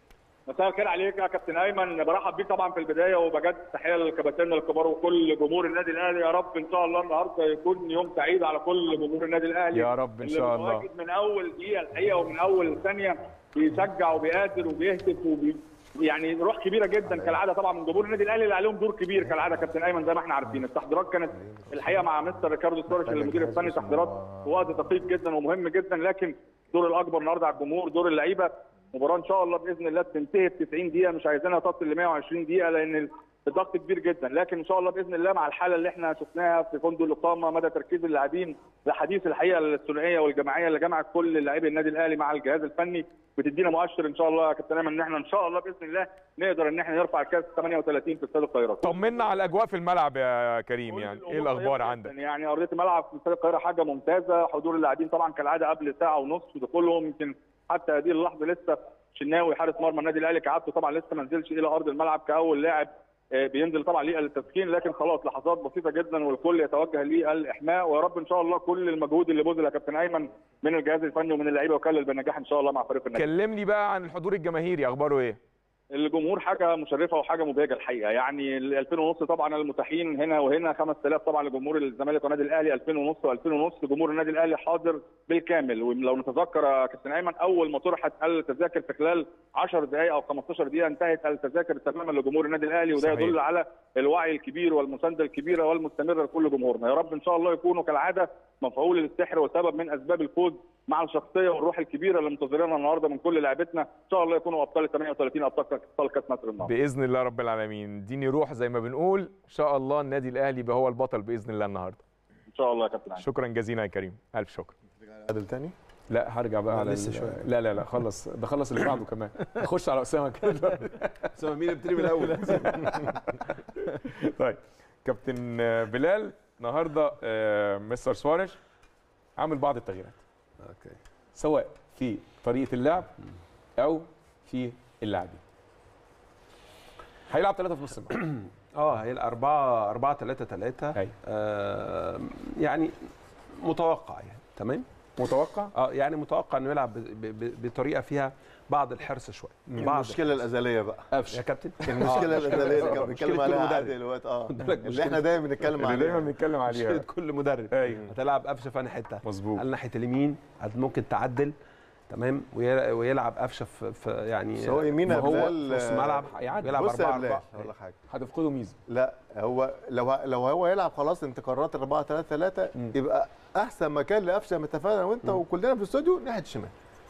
مساء الخير عليك يا كابتن ايمن برحب بيك طبعا في البدايه وبجد تحيه للكباتن الكبار وكل جمهور النادي الاهلي يا رب ان شاء الله النهارده يكون يوم سعيد على كل جمهور النادي الاهلي يا رب إن اللي شاء الله. متواجد من اول دقيقه الحقيقه ومن اول ثانيه بيشجع وبيقاتل وبيهتف وبي يعني روح كبيره جدا كالعاده طبعا من جمهور النادي الاهلي اللي عليهم دور كبير كالعاده كابتن ايمن زي ما احنا عارفين التحضيرات كانت الحقيقه مع مستر ريكاردو سوريش المدير الفني تحضيرات في وقت دقيق جدا ومهم جدا لكن الدور الاكبر النهارده على الجمهور دور اللعيبه مباراه ان شاء الله باذن الله تنتهي ب 90 دقيقه مش عايزينها تصل ل 120 دقيقه لان الضغط كبير جدا لكن ان شاء الله باذن الله مع الحاله اللي احنا شفناها في فندق الاقامه مدى تركيز اللاعبين الحديث الحقيقه الثنائيه والجماعيه اللي جمعت كل لاعبي النادي الاهلي مع الجهاز الفني بتدينا مؤشر ان شاء الله يا كابتن ايمن ان احنا ان شاء الله باذن الله نقدر ان احنا نرفع الكاس 38 في استاد القاهره طمنا على الاجواء في الملعب يا كريم كل يعني الأمور ايه الاخبار طيبة عندك جداً. يعني ارضيه الملعب في استاد القاهره حاجه ممتازه حضور اللاعبين طبعا كالعاده قبل ساعه ونص في دخولهم يمكن حتى هذه اللحظه لسه شناوي حارس مرمى النادي الاهلي كعادته طبعا لسه ما نزلش الى ارض الملعب كاول لاعب آه، بينزل طبعا ليه التسخين لكن خلاص لحظات بسيطه جدا والكل يتوجه للاحماء ويا رب ان شاء الله كل المجهود اللي بذل يا كابتن ايمن من الجهاز الفني ومن اللعيبه يكلل بالنجاح ان شاء الله مع فريق النادي كلمني بقى عن الحضور الجماهيري اخباره ايه الجمهور حاجه مشرفه وحاجه مبهجه الحقيقه يعني ال 2000 ونص طبعا المتاحين هنا وهنا 5000 طبعا لجمهور الزمالك والنادي الاهلي 2000 ونص و2000 ونص جمهور النادي الاهلي حاضر بالكامل ولو نتذكر يا كابتن ايمن اول ما طرحت التذاكر في خلال 10 دقائق او 15 دقيقه انتهت التذاكر تماما لجمهور النادي الاهلي وده صحيح. يدل على الوعي الكبير والمسانده الكبيره والمستمره لكل جمهورنا يا رب ان شاء الله يكونوا كالعاده مفعول السحر وسبب من اسباب الفوز مع الشخصيه والروح الكبيره اللي منتظرينها النهارده من كل لاعبتنا ان شاء الله يكونوا ابطال 38 ابطال ابطال كاس مصر النهارده باذن الله رب العالمين ديني روح زي ما بنقول ان شاء الله النادي الاهلي يبقى هو البطل باذن الله النهارده ان شاء الله يا كابتن علي. شكرا جزيلا يا كريم الف شكر عادل تاني لا هرجع بقى على لسه ال- شوية. لا لا لا خلص ده خلص اللي بعده كمان اخش على اسامه كده اسامه مين ابتدي من الاول طيب كابتن بلال النهارده آه، مستر سواريش عامل بعض التغييرات اوكي سواء في طريقه اللعب او في اللاعبين هيلعب ثلاثه في نص الملعب اه هي الأربعة أربعة ثلاثة ثلاثة أيوة. آه يعني متوقع يعني تمام متوقع اه يعني متوقع انه يلعب ب- ب- بطريقه فيها بعض الحرص شويه بعض المشكله الازليه بقى الحرص. يا كابتن المشكله الازليه اللي كان بيتكلم مشكلة عليها كل مدرب. عادل دلوقتي اه خد بالك اللي مشكلة. احنا دايما بنتكلم اللي دايما عليها بنتكلم مشكله عليها كل مدرب ايوه هتلعب قفشه في أنهي حته مظبوط على ناحيه اليمين هت- ممكن تعدل تمام وي- ويلعب قفشه في, في يعني بس هو يمين ما يا هو بلال، نص ملعب هيعدي. يلعب بص يا 4 بلال 4 هقول لك حاجه هتفقدوا ميزه لا هو لو لو هو يلعب خلاص انت قررت 4 3 3 يبقى احسن مكان لقفشه متفق انا وانت وكلنا في الاستوديو ناحيه الشمال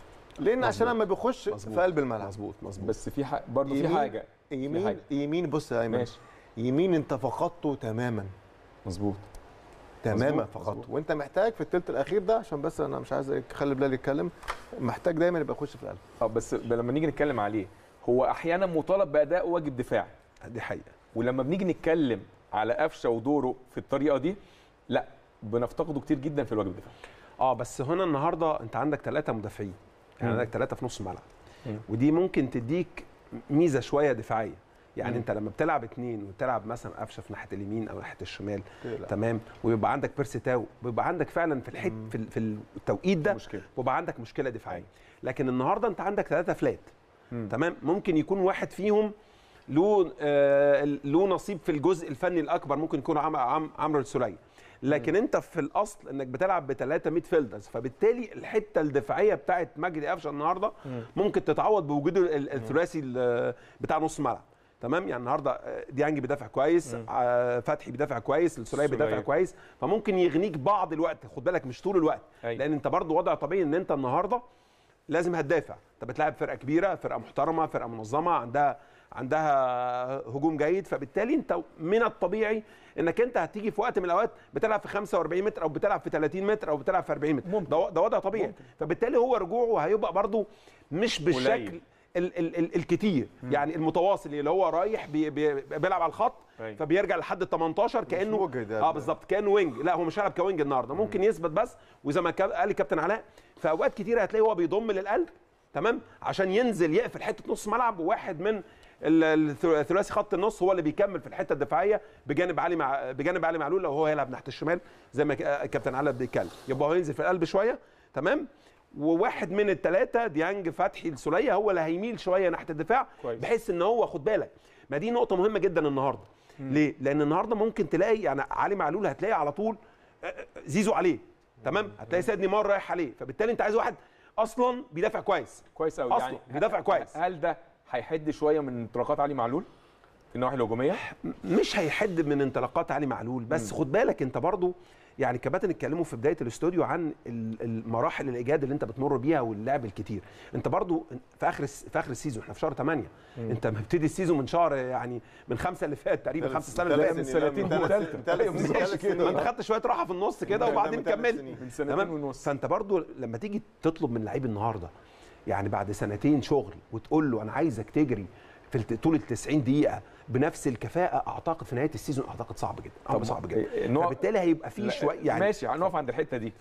لان عشان لما بيخش مظبوط. في قلب الملعب مظبوط مظبوط بس في ح... برضه في يمين- حاجه في يمين حاجة. يمين بص يا ايمن ماشي يمين انت فقدته تماما مظبوط تماما مظبوط، فقدته مظبوط. وانت محتاج في الثلث الاخير ده عشان بس انا مش عايز اخلي بلال يتكلم محتاج دايما يبقى يخش في القلب اه بس ب- لما نيجي نتكلم عليه هو احيانا مطالب باداء واجب دفاعي دي حقيقه ولما بنيجي نتكلم على قفشه ودوره في الطريقه دي لا بنفتقده كتير جدا في الواجب الدفاعي اه بس هنا النهارده انت عندك ثلاثه مدافعين يعني مم. عندك ثلاثه في نص الملعب مم. ودي ممكن تديك ميزه شويه دفاعيه يعني مم. انت لما بتلعب اتنين وتلعب مثلا قفشه في ناحيه اليمين او ناحيه الشمال لا. تمام ويبقى عندك بيرسي تاو ويبقى عندك فعلا في الحت في, ال- في التوقيت ده مشكله ويبقى عندك مشكله دفاعيه لكن النهارده انت عندك ثلاثه فلات مم. تمام ممكن يكون واحد فيهم له آه له نصيب في الجزء الفني الاكبر ممكن يكون عم عم عمرو السوليه لكن انت في الاصل انك بتلعب بثلاثه ميد فيلدرز فبالتالي الحته الدفاعيه بتاعت مجدي قفشه النهارده ممكن تتعوض بوجود ال- الثلاثي ال- بتاع نص الملعب تمام يعني النهارده آه، ديانج بيدافع كويس آه، فتحي بيدافع كويس السوليه بيدافع السولية. كويس فممكن يغنيك بعض الوقت خد بالك مش طول الوقت أيوة. لان انت برضو وضع طبيعي ان انت النهارده لازم هتدافع انت بتلاعب فرقه كبيره فرقه محترمه فرقه منظمه عندها عندها هجوم جيد فبالتالي انت من الطبيعي انك انت هتيجي في وقت من الاوقات بتلعب في 45 متر او بتلعب في 30 متر او بتلعب في 40 متر ممكن. ده ده وضع طبيعي ممكن. فبالتالي هو رجوعه هيبقى برضو مش بالشكل قليل. ال ال ال الكتير يعني المتواصل اللي هو رايح بي بي بيلعب على الخط أيوة. فبيرجع لحد ال 18 كانه وجه ده. اه بالظبط كانه وينج لا هو مش هيلعب كوينج النهارده ممكن يثبت بس وزي ما كا- قال الكابتن علاء في اوقات كتيره هتلاقيه هو بيضم للقلب تمام عشان ينزل يقفل حته نص ملعب وواحد من ال- الث- ثلاثي خط النص هو اللي بيكمل في الحته الدفاعيه بجانب علي مع بجانب علي معلول لو هو هيلعب ناحيه الشمال زي ما ك- الكابتن علاء بيتكلم يبقى هو ينزل في القلب شويه تمام وواحد من الثلاثه ديانج فتحي السوليه هو اللي هيميل شويه ناحيه الدفاع كويس. بحيث ان هو خد بالك ما دي نقطه مهمه جدا النهارده ليه لان النهارده ممكن تلاقي يعني علي معلول هتلاقي على طول آه، آه، زيزو عليه تمام هتلاقي سيد نيمار رايح عليه فبالتالي انت عايز واحد اصلا بيدافع كويس كويس قوي أصلاً يعني بيدافع كويس. هل ده هيحد شويه من انطلاقات علي معلول في النواحي الهجوميه مش هيحد من انطلاقات علي معلول بس خد بالك انت برضو يعني كباتن اتكلموا في بدايه الاستوديو عن ال- المراحل الايجاد اللي انت بتمر بيها واللعب الكتير انت برضو في اخر الس- في اخر السيزون احنا في شهر 8 انت مبتدي السيزون من شهر يعني من خمسه اللي فات تقريبا ثلاث- خمسه السنه اللي ثلاث فاتت من سنتين ثلاث- وثالثة. ثلاث أيوة، سنين- بالظبط ثلاث كده. سنين. ما انت خدت شويه راحه في النص كده من وبعدين ثلاث كملت سنين. من سنتين ونص فانت برضو لما تيجي تطلب من لعيب النهارده يعني بعد سنتين شغل وتقول له انا عايزك تجري في الت- طول ال 90 دقيقه بنفس الكفاءه اعتقد في نهايه السيزون اعتقد صعب جدا طب طب صعب جدا إيه، نوع- فبالتالي هيبقى فيه لا، شويه يعني ماشي هنقف عند الحته دي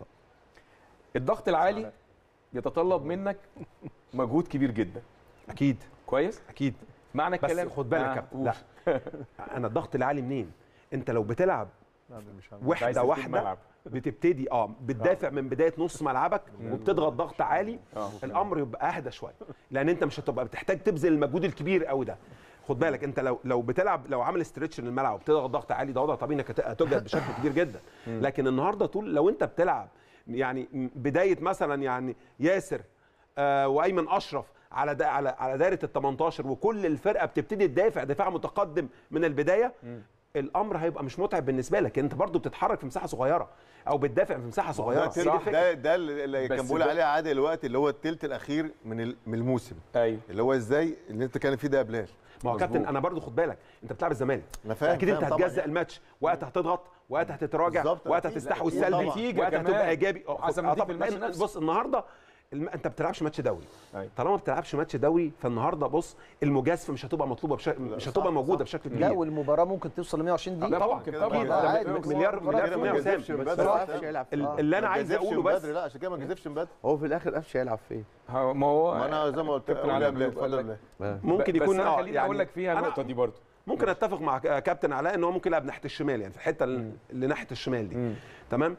الضغط العالي يتطلب منك مجهود كبير جدا اكيد كويس اكيد معنى بس الكلام خد بالك آه، يا كابتن قول. لا انا الضغط العالي منين انت لو بتلعب عايز وحده تسيب واحده الملعب. بتبتدي اه بتدافع من بدايه نص ملعبك وبتضغط ضغط عالي آه. الامر يبقى اهدى شويه لان انت مش هتبقى بتحتاج تبذل المجهود الكبير قوي ده خد بالك انت لو لو بتلعب لو عامل استرتش للملعب وبتضغط ضغط عالي ده وضع طبيعي انك هت- هتجهد بشكل كبير جدا لكن النهارده طول لو انت بتلعب يعني م- بدايه مثلا يعني ياسر آه وايمن اشرف على دا على على دايره ال 18 وكل الفرقه بتبتدي تدافع دفاع متقدم من البدايه الامر هيبقى مش متعب بالنسبه لك انت برضو بتتحرك في مساحه صغيره او بتدافع في مساحه ده صغيره هي دي التلت- الفكرة. ده ده اللي بس كان بيقول ده- عليه عادل الوقت اللي هو التلت الاخير من ال- من الموسم ايوه اللي هو ازاي اللي انت كان فيه ده بلال ما هو مظبوط. كابتن انا برضو خد بالك انت بتلعب الزمالك أنا فاهم- اكيد انت فاهم طبعاً هتجزأ يعني. الماتش وقت هتضغط وقت هتتراجع بالظبط، وقت أكيد. هتستحوذ لا، سلبي نتيجة وقت كمان. هتبقى ايجابي اه، حسب اه، نتيجة طبعاً. الماتش لأن نفسه. بص النهارده الم... انت ما بتلعبش ماتش دوري أيوة. طالما ما بتلعبش ماتش دوري فالنهارده بص المجازفه مش هتبقى مطلوبه بشكل مش صح، هتبقى موجوده صح. بشكل لا كبير والمباراه ممكن توصل ل 120 دقيقه لا طبعا كده طبعا كده ده عادي. بس- مليار المباراة مليار كده في ما المية جازفش وسام. من بس بدري. هو صح. مش هيلعب ال- فين اللي انا ما عايز جازفش اقوله من بس بدري لا عشان كده ما جازفش من بدري هو في الاخر قفش هيلعب فين ها- ما هو ما انا زي ما قلت كابتن قول علي يا بلال بيقول اتفضل لك- يا بلال ممكن ب- يكون بس انا اه خليني اقول لك فيها أنا النقطه دي برضو ممكن اتفق مع ك- كابتن علاء ان هو ممكن يلعب ناحيه الشمال يعني في الحته ال- اللي ناحيه الشمال دي تمام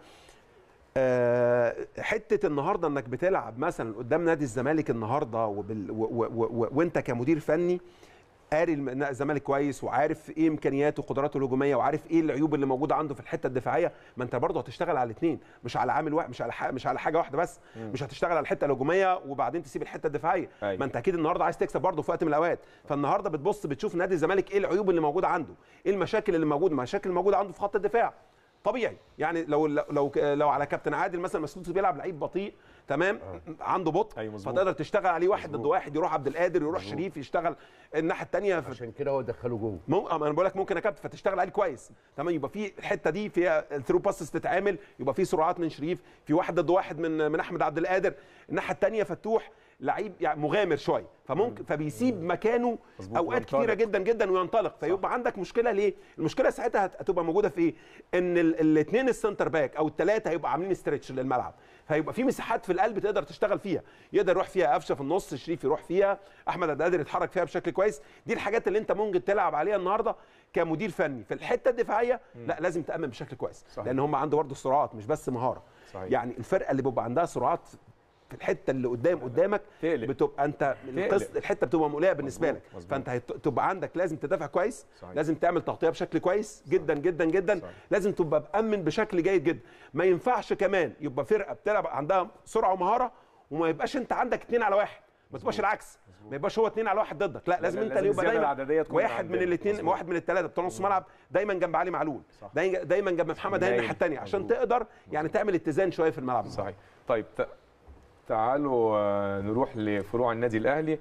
آه حته النهارده انك بتلعب مثلا قدام نادي الزمالك النهارده وبال و و و و وانت كمدير فني قاري الم- الزمالك كويس وعارف ايه امكانياته وقدراته الهجوميه وعارف ايه العيوب اللي موجوده عنده في الحته الدفاعيه ما انت برضه هتشتغل على الاثنين مش على عامل واحد مش على حاجة مش على حاجه واحده بس مش هتشتغل على الحته الهجوميه وبعدين تسيب الحته الدفاعيه أيوة. ما انت اكيد النهارده عايز تكسب برضه في وقت من الاوقات فالنهارده بتبص بتشوف نادي الزمالك ايه العيوب اللي موجوده عنده ايه المشاكل اللي موجوده المشاكل اللي موجوده عنده في خط الدفاع طبيعي يعني لو لو لو على كابتن عادل مثلا مسعود بيلعب لعيب بطيء تمام عنده بطء أيوة مظبوط. فتقدر تشتغل عليه واحد ضد واحد يروح عبد القادر يروح شريف يشتغل الناحيه الثانيه في عشان كده هو دخله جوه مو... أما انا بقول لك ممكن يا كابتن فتشتغل عليه كويس تمام يبقى في الحته دي فيها الثرو باسز تتعمل يبقى في سرعات من شريف في واحد ضد واحد من من احمد عبد القادر الناحيه الثانيه فتوح لعيب يعني مغامر شويه فممكن فبيسيب مكانه مظبوط، اوقات وينطلق. كتيره جدا جدا وينطلق فيبقى عندك مشكله ليه المشكله ساعتها هت- هتبقى موجوده في ايه ان الاثنين السنتر باك او الثلاثه هيبقى عاملين ستريتش للملعب فيبقى في مساحات في القلب تقدر تشتغل فيها يقدر يروح فيها قفشه في النص شريف يروح فيها احمد عبد القادر يتحرك فيها بشكل كويس دي الحاجات اللي انت ممكن تلعب عليها النهارده كمدير فني في الحته الدفاعيه لا لازم تامن بشكل كويس صحيح. لان هم عنده برضه سرعات مش بس مهاره صحيح. يعني الفرقه اللي بيبقى عندها سرعات في الحته اللي قدام قدامك تقلق. بتبقى انت القص الحته بتبقى مقلقه بالنسبه لك مظبوط. فانت هت- تبقى عندك لازم تدافع كويس صحيح. لازم تعمل تغطيه بشكل كويس جدا جدا جدا صحيح. لازم تبقى مأمن بشكل جيد جدا ما ينفعش كمان يبقى فرقه بتلعب عندها سرعه ومهاره وما يبقاش انت عندك اتنين على واحد ما تبقاش العكس ما يبقاش هو اتنين على واحد ضدك لا لازم لا، انت لازم اللي يبقى الزيادة دايما العددية تكون واحد من عندنا. الاثنين مظبوط. واحد من الثلاثه بتوع نص ملعب دايما جنب علي معلول صح. دايما دايما جنب محمد هاني نايم. الناحيه الثانيه عشان مظبوط. تقدر يعني تعمل اتزان شويه في الملعب صحيح طيب ت- تعالوا آه، نروح لفروع النادي الاهلي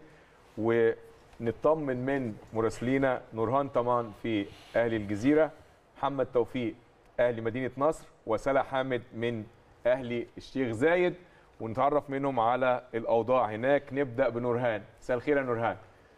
ونطمن من مراسلينا نورهان طمان في اهلي الجزيره محمد توفيق اهلي مدينه نصر وسلا حامد من اهلي الشيخ زايد ونتعرف منهم على الاوضاع هناك نبدا بنورهان مساء الخير يا نورهان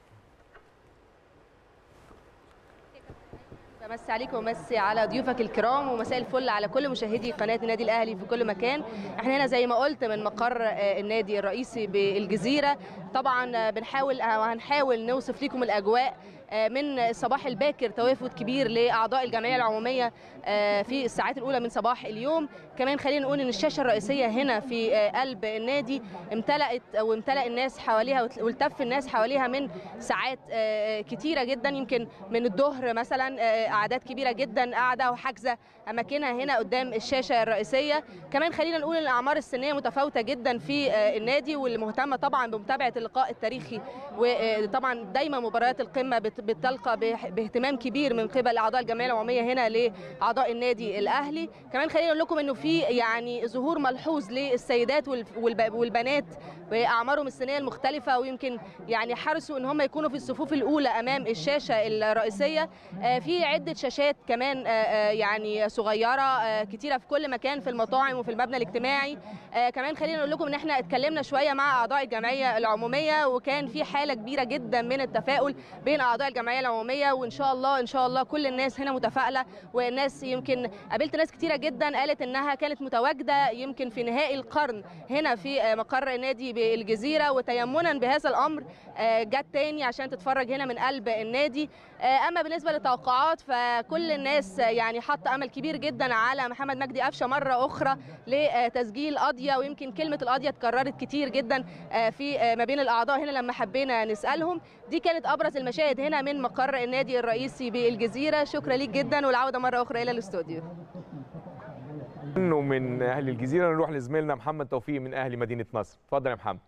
بمسي عليكم ومسي على ضيوفك الكرام ومساء الفل على كل مشاهدي قناه النادي الاهلي في كل مكان احنا هنا زي ما قلت من مقر آه، النادي الرئيسي بالجزيره طبعا آه، بنحاول آه، هنحاول نوصف لكم الاجواء آه، من الصباح الباكر توافد كبير لاعضاء الجمعيه العموميه آه، في الساعات الاولى من صباح اليوم كمان خلينا نقول ان الشاشه الرئيسيه هنا في آه، قلب النادي امتلأت او امتلأ الناس حواليها وت- والتف الناس حواليها من ساعات آه، كتيره جدا يمكن من الظهر مثلا آه، اعداد كبيره جدا قاعده وحاجزه اماكنها هنا قدام الشاشه الرئيسيه كمان خلينا نقول ان الاعمار السنيه متفاوته جدا في آه، النادي واللي مهتمه طبعا بمتابعه اللقاء التاريخي وطبعا دايما مباريات القمه بت- بتلقى به- باهتمام كبير من قبل اعضاء الجمعيه العموميه هنا لاعضاء النادي الاهلي كمان خلينا نقول لكم انه في يعني ظهور ملحوظ للسيدات والف- والب- والبنات باعمارهم السنيه المختلفه ويمكن يعني حرصوا ان هم يكونوا في الصفوف الاولى امام الشاشه الرئيسيه آه، في عده شاشات كمان آه، آه، يعني صغيره آه، كتيره في كل مكان في المطاعم وفي المبنى الاجتماعي آه، كمان خلينا نقول لكم ان احنا اتكلمنا شويه مع اعضاء الجمعيه العموميه وكان في حاله كبيره جدا من التفاؤل بين اعضاء الجمعيه العموميه وان شاء الله ان شاء الله كل الناس هنا متفائله والناس يمكن قابلت ناس كتيره جدا قالت انها كانت متواجده يمكن في نهائي القرن هنا في آه، مقر نادي بالجزيره وتيمنا بهذا الامر آه، جت تاني عشان تتفرج هنا من قلب النادي آه، اما بالنسبه للتوقعات فكل الناس آه، يعني حاطه امل كبير جدا على محمد مجدي قفشه مره اخرى لتسجيل قضيه ويمكن كلمه القضيه اتكررت كتير جدا آه، في آه، ما بين الاعضاء هنا لما حبينا نسالهم دي كانت ابرز المشاهد هنا من مقر النادي الرئيسي بالجزيره شكرا ليك جدا والعوده مره اخرى الى الاستوديو انه من اهل الجزيره نروح لزميلنا محمد توفيق من اهل مدينه نصر اتفضل يا محمد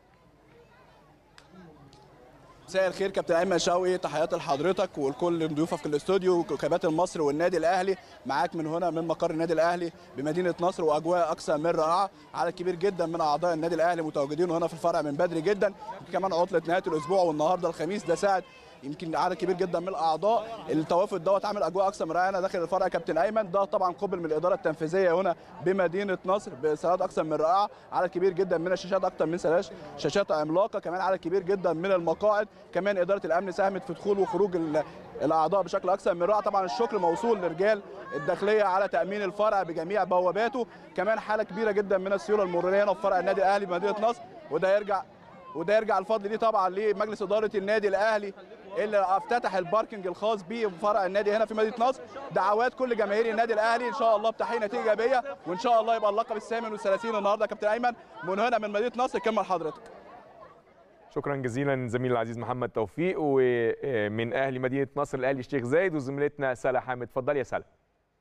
مساء الخير كابتن ايمن شوقي تحياتي لحضرتك ولكل ضيوفك في الاستوديو وكباتن مصر والنادي الاهلي معاك من هنا من مقر النادي الاهلي بمدينه نصر واجواء اكثر من رائعه عدد كبير جدا من اعضاء النادي الاهلي متواجدين هنا في الفرع من بدري جدا يمكن كمان عطله نهايه الاسبوع والنهارده الخميس ده ساعد يمكن عدد كبير جدا من الاعضاء التوافد دوت عامل اجواء اكثر من رائعه داخل الفرع يا كابتن ايمن ده طبعا قبل من الاداره التنفيذيه هنا بمدينه نصر بساعات اكثر من رائعه عدد كبير جدا من الشاشات اكثر من سلاش شاشات عملاقه كمان عدد كبير جدا من المقاعد كمان اداره الامن ساهمت في دخول وخروج ال- الاعضاء بشكل اكثر من رائع طبعا الشكر موصول لرجال الداخليه على تامين الفرع بجميع بواباته كمان حاله كبيره جدا من السيوله المروريه هنا في فرع النادي الاهلي بمدينه نصر وده يرجع وده يرجع الفضل ليه طبعا لمجلس اداره النادي الاهلي اللي افتتح الباركنج الخاص بيه بفرع النادي هنا في مدينه نصر دعوات كل جماهير النادي الاهلي ان شاء الله بتحقيق نتيجه ايجابيه وان شاء الله يبقى اللقب الثامن والثلاثين النهارده يا كابتن ايمن من هنا من مدينه نصر كمل حضرتك شكرا جزيلا زميلي العزيز محمد توفيق ومن اهل مدينه نصر الاهلي الشيخ زايد وزميلتنا سلا حامد اتفضلي يا سلا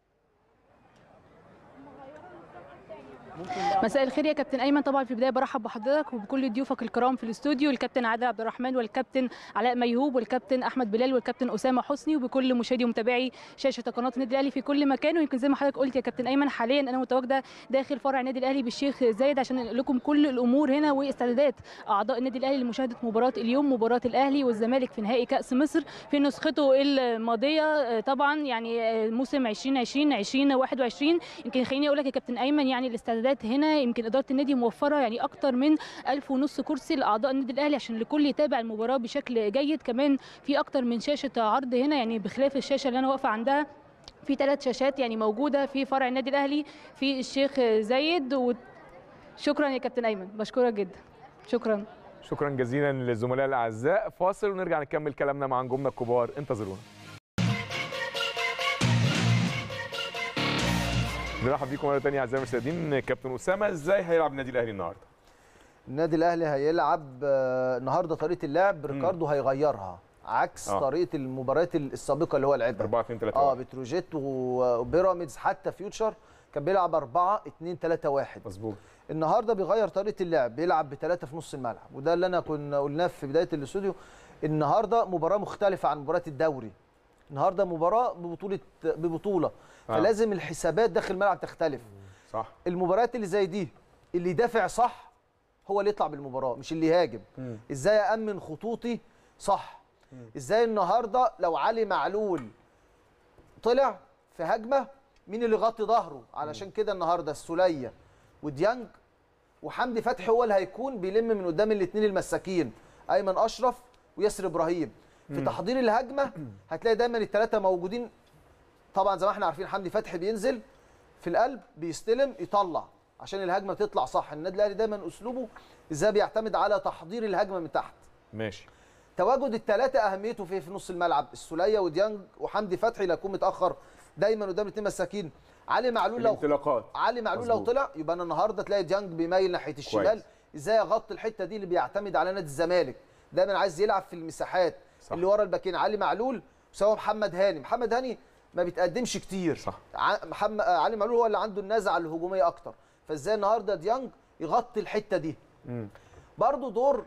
مساء الخير يا كابتن ايمن طبعا في البدايه برحب بحضرتك وبكل ضيوفك الكرام في الاستوديو الكابتن عادل عبد الرحمن والكابتن علاء ميهوب والكابتن احمد بلال والكابتن اسامه حسني وبكل مشاهدي ومتابعي شاشه قناه النادي الاهلي في كل مكان ويمكن زي ما حضرتك قلت يا كابتن ايمن حاليا انا متواجده داخل فرع النادي الاهلي بالشيخ زايد عشان انقل لكم كل الامور هنا واستعدادات اعضاء النادي الاهلي لمشاهده مباراه اليوم مباراه الاهلي والزمالك في نهائي كاس مصر في نسخته الماضيه آه، طبعا يعني آه، موسم 2020 2021 يمكن خليني اقول لك يا كابتن ايمن يعني الاستعدادات هنا يمكن اداره النادي موفره يعني اكتر من 1000 ونص كرسي لاعضاء النادي الاهلي عشان الكل يتابع المباراه بشكل جيد كمان في اكتر من شاشه عرض هنا يعني بخلاف الشاشه اللي انا واقفه عندها في ثلاث شاشات يعني موجوده في فرع النادي الاهلي في الشيخ زايد و... شكرا يا كابتن ايمن بشكرك جدا شكرا شكرا جزيلا للزملاء الاعزاء فاصل ونرجع نكمل كلامنا مع نجومنا الكبار انتظرونا نرحب بيكم مره ثانيه اعزائي المشاهدين كابتن اسامه ازاي هيلعب النادي الاهلي النهارده النادي الاهلي هيلعب آه، النهارده طريقه اللعب ريكاردو هيغيرها عكس آه. طريقه المباريات السابقه اللي هو لعبها 4 2 3 اه بتروجيت وبيراميدز حتى فيوتشر كان بيلعب 4 2 3 1 مظبوط النهارده بيغير طريقه اللعب بيلعب بثلاثه في نص الملعب وده اللي انا كنا قلناه في بدايه الاستوديو النهارده مباراه مختلفه عن مباراه الدوري النهارده مباراه ببطوله ببطوله آه. فلازم الحسابات داخل الملعب تختلف صح المباريات اللي زي دي اللي يدافع صح هو اللي يطلع بالمباراه مش اللي يهاجم ازاي امن خطوطي صح ازاي النهارده لو علي معلول طلع في هجمه مين اللي غطي ظهره علشان كده النهارده السوليه وديانج وحمدي فتحي هو اللي هيكون بيلم من قدام الاثنين المساكين ايمن اشرف وياسر ابراهيم في تحضير الهجمه هتلاقي دايما الثلاثه موجودين طبعا زي ما احنا عارفين حمدي فتحي بينزل في القلب بيستلم يطلع عشان الهجمه تطلع صح النادي الاهلي دايما اسلوبه ازاي بيعتمد على تحضير الهجمه من تحت ماشي تواجد الثلاثه اهميته في في نص الملعب السوليه وديانج وحمدي فتحي لا يكون متاخر دايما قدام الاثنين مساكين علي معلول لو الانطلاقات علي معلول لو مظبوط. طلع يبقى انا النهارده تلاقي ديانج بيميل ناحيه الشمال كويس. ازاي اغطي الحته دي اللي بيعتمد على نادي الزمالك دايما عايز يلعب في المساحات صح. اللي ورا الباكين علي معلول سواء محمد هاني محمد هاني ما بيتقدمش كتير صح. ع- محمد آه، علي معلول هو اللي عنده النزعه الهجوميه اكتر فازاي النهارده ديانج يغطي الحته دي مم. برضو دور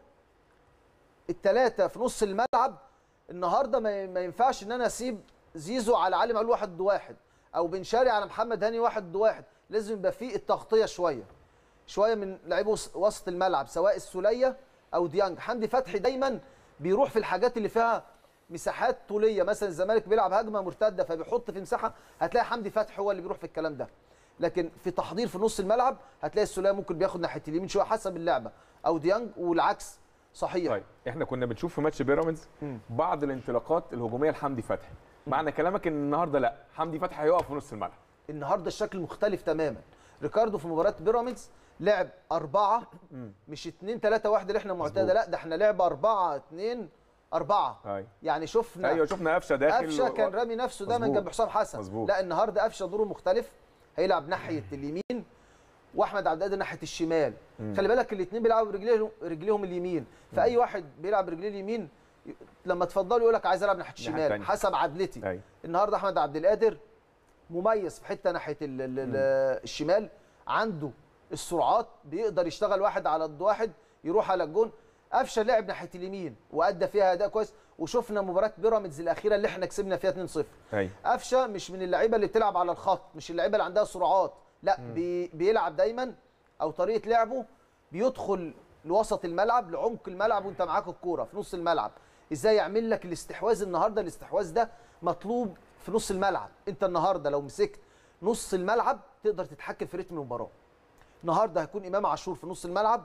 الثلاثه في نص الملعب النهارده ما ما ينفعش ان انا اسيب زيزو على علي معلول واحد ضد واحد او بن شرقي على محمد هاني واحد ضد واحد لازم يبقى فيه التغطيه شويه شويه من لعيبه وس- وسط الملعب سواء السوليه او ديانج حمدي فتحي دايما بيروح في الحاجات اللي فيها مساحات طوليه مثلا الزمالك بيلعب هجمه مرتده فبيحط في مساحه هتلاقي حمدي فتحي هو اللي بيروح في الكلام ده لكن في تحضير في نص الملعب هتلاقي السوليه ممكن بياخد ناحيه اليمين شويه حسب اللعبه او ديانج والعكس صحيح طيب احنا كنا بنشوف في ماتش بيراميدز مم. بعض الانطلاقات الهجوميه لحمدي فتحي معنى كلامك ان النهارده لا حمدي فتحي هيقف في نص الملعب النهارده الشكل مختلف تماما ريكاردو في مباراه بيراميدز لعب أربعة مش اتنين تلاتة واحد اللي احنا معتادة لا ده احنا لعب أربعة اتنين أربعة ايوه يعني شفنا ايوه شفنا قفشه داخل قفشه و- كان رامي نفسه دايما مظبوط. جنب حسام حسن مظبوط. لا النهارده قفشه دوره مختلف هيلعب ناحيه اليمين واحمد عبد القادر ناحيه الشمال خلي بالك الاثنين بيلعبوا برجليهم رجليهم اليمين فاي واحد بيلعب برجليه اليمين ي- لما تفضلوا يقول لك عايز العب ناحيه الشمال التانية. حسب عدلتي ايوه النهارده احمد عبد القادر مميز في حته ناحيه ال ال ال الشمال عنده السرعات بيقدر يشتغل واحد على ضد واحد يروح على الجون قفشه لعب ناحيه اليمين وادى فيها اداء كويس وشفنا مباراه بيراميدز الاخيره اللي احنا كسبنا فيها 2-0 ايوه قفشه مش من اللعيبه اللي بتلعب على الخط مش اللعيبه اللي عندها سرعات لا بي بيلعب دايما او طريقه لعبه بيدخل لوسط الملعب لعمق الملعب وانت معاك الكوره في نص الملعب ازاي يعمل لك الاستحواذ النهارده الاستحواذ ده مطلوب في نص الملعب انت النهارده لو مسكت نص الملعب تقدر تتحكم في رتم المباراه النهارده هيكون امام عاشور في نص الملعب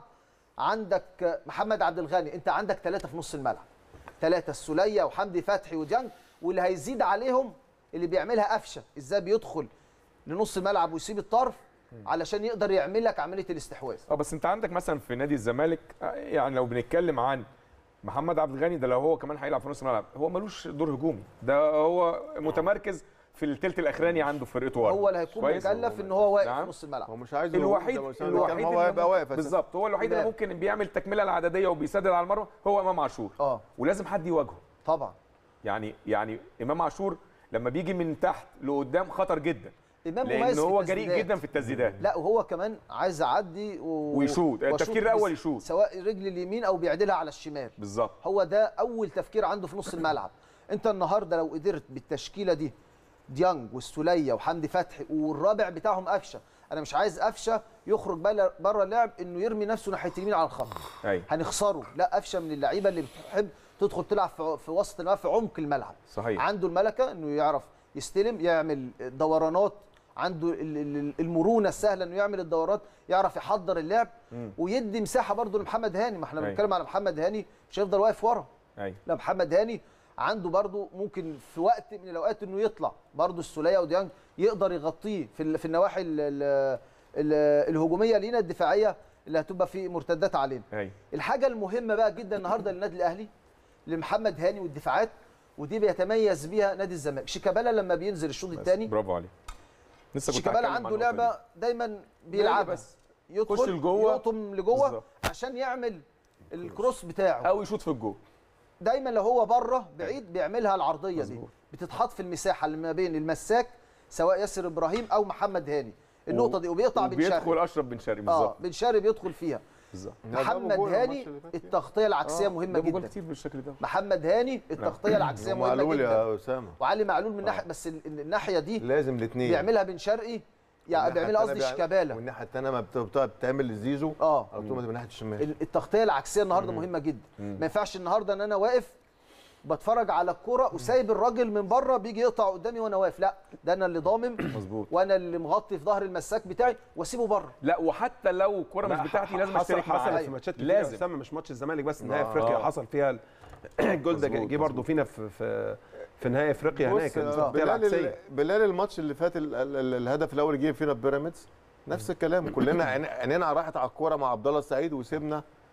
عندك محمد عبد الغني انت عندك ثلاثه في نص الملعب ثلاثه السوليه وحمدي فتحي وديانج واللي هيزيد عليهم اللي بيعملها قفشه ازاي بيدخل لنص الملعب ويسيب الطرف علشان يقدر يعمل لك عمليه الاستحواذ اه بس انت عندك مثلا في نادي الزمالك آه، يعني لو بنتكلم عن محمد عبد الغني ده لو هو كمان هيلعب في نص الملعب هو ملوش دور هجومي ده هو متمركز في الثلث الاخراني عنده في فرقته ورا هو اللي هيكون كويس؟ مكلف ان هو واقف نعم. في نص الملعب هو مش عايز الوحيد الوحيد هو اللي هيبقى واقف أساساً. بالظبط هو الوحيد اللي إمام. ممكن بيعمل التكمله العدديه وبيسدد على المرمى هو امام عاشور اه ولازم حد يواجهه طبعا يعني يعني امام عاشور لما بيجي من تحت لقدام خطر جدا امام لان مميز في هو جريء التسديدات. جدا في التسديدات لا وهو كمان عايز يعدي و... ويشوط. التفكير وأشوط الأول بس- يشوط. سواء رجل اليمين او بيعدلها على الشمال بالظبط هو ده اول تفكير عنده في نص الملعب انت النهارده لو قدرت بالتشكيله دي ديانج والسوليه وحمدي فتحي والرابع بتاعهم قفشه انا مش عايز قفشه يخرج بره اللعب انه يرمي نفسه ناحيه اليمين على الخط ايوه هنخسره لا قفشه من اللعيبه اللي بتحب تدخل تلعب في في وسط الملعب في عمق الملعب صحيح عنده الملكه انه يعرف يستلم يعمل دورانات عنده ال- ال- المرونه السهله انه يعمل الدورات يعرف يحضر اللعب مم. ويدي مساحه برضه لمحمد هاني ما احنا أيوة. بنتكلم على محمد هاني مش هيفضل واقف ورا ايوه لا محمد هاني عنده برضه ممكن في وقت من الاوقات انه يطلع برضه السوليه وديانج يقدر يغطيه في ال- في النواحي ال- ال- ال- الهجوميه لينا الدفاعيه اللي هتبقى في مرتدات علينا ايوه الحاجه المهمه بقى جدا النهارده للنادي الاهلي لمحمد هاني والدفاعات ودي بيتميز بيها نادي الزمالك شيكابالا لما بينزل الشوط بس الثاني برافو عليك لسه كنت شيكابالا هتكلم عن عنده النقطة دي. لعبه دايما بيلعبها بس يدخل يخش لجوه. يقطم لجوه بالظبط. عشان يعمل الكروس بتاعه او يشوط في الجول دايما لو هو بره بعيد بيعملها العرضيه دي مظبوط. بتتحط في المساحه اللي ما بين المساك سواء ياسر ابراهيم او محمد هاني النقطه دي وبيقطع بن شرقي بيدخل اشرف بن شرقي اه بالظبط بن شرقي بيدخل فيها بالظبط محمد هاني التغطيه العكسيه مهمه جاب جول جدا كتير بالشكل ده محمد هاني التغطيه العكسيه مهمه معلول جدا يا اسامه وعلي معلول من ناحيه بس ال- ال- الناحيه دي لازم الاثنين بيعملها بن شرقي يعني بيعملها قصدي شيكابالا والناحيه الثانيه ما بت- بت- بتعمل زيزو اه على طول من ناحيه الشمال ال- التغطيه العكسيه النهارده مهمه جدا ما ينفعش النهارده ان انا واقف بتفرج على الكرة وسايب الراجل من بره بيجي يقطع قدامي وانا واقف لا ده انا اللي ضامم مظبوط وانا اللي مغطي في ظهر المساك بتاعي واسيبه بره لا وحتى لو الكوره مش لا، بتاعتي لازم حصل اشترك حصل معاه في ماتشات كتير لازم. لازم مش ماتش الزمالك بس نهائي آه. افريقيا آه. حصل فيها ال- الجول ده مظبوط، جه برضه مظبوط. فينا في في في نهائي افريقيا هناك بص كانت آه، التغطيه بلال ال- العكسيه بلال الماتش اللي فات ال- ال- ال- الهدف الاول اللي جه فينا بيراميدز نفس الكلام كلنا عين- عينينا راحت على الكوره مع عبد الله السعيد وسيبنا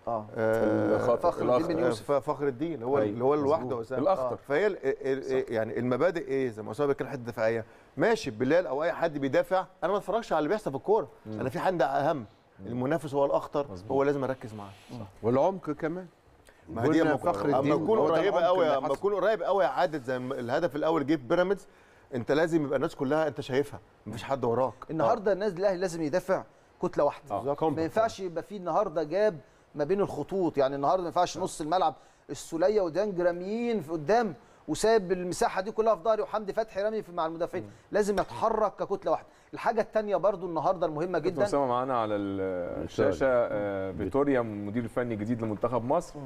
اه آه، فخر الدين بن آه، يوسف ف- فخر الدين هو أيوة، اللي هو لوحده مظبوط. وسام الأخضر. فهي ال- ال- يعني المبادئ ايه زي ما اسامه بيتكلم حته دفاعيه ماشي بلال او اي حد بيدافع انا ما اتفرجش على اللي بيحصل في الكوره انا في حد اهم المنافس هو الاخطر هو لازم اركز معاه والعمق كمان ما هي دي قلنا اما فخر اما الدين تكون هو ده قريبه العمق قوي اللي اما حصل. تكون قريب قوي عدد زي ما الهدف الاول جه في بيراميدز انت لازم يبقى الناس كلها انت شايفها مفيش حد وراك النهارده النادي الاهلي لازم يدافع كتله واحده آه. ما ينفعش يبقى فيه النهارده جاب ما بين الخطوط يعني النهارده ما ينفعش نص الملعب السوليه وديانج راميين في قدام وسايب المساحه دي كلها في ظهري وحمدي فتحي رامي في- مع المدافعين لازم يتحرك ككتله واحده الحاجه الثانيه برضو النهارده المهمه كابتن جدا اسامه معانا على ال- الشاشه آه، فيتوريا المدير الفني الجديد لمنتخب مصر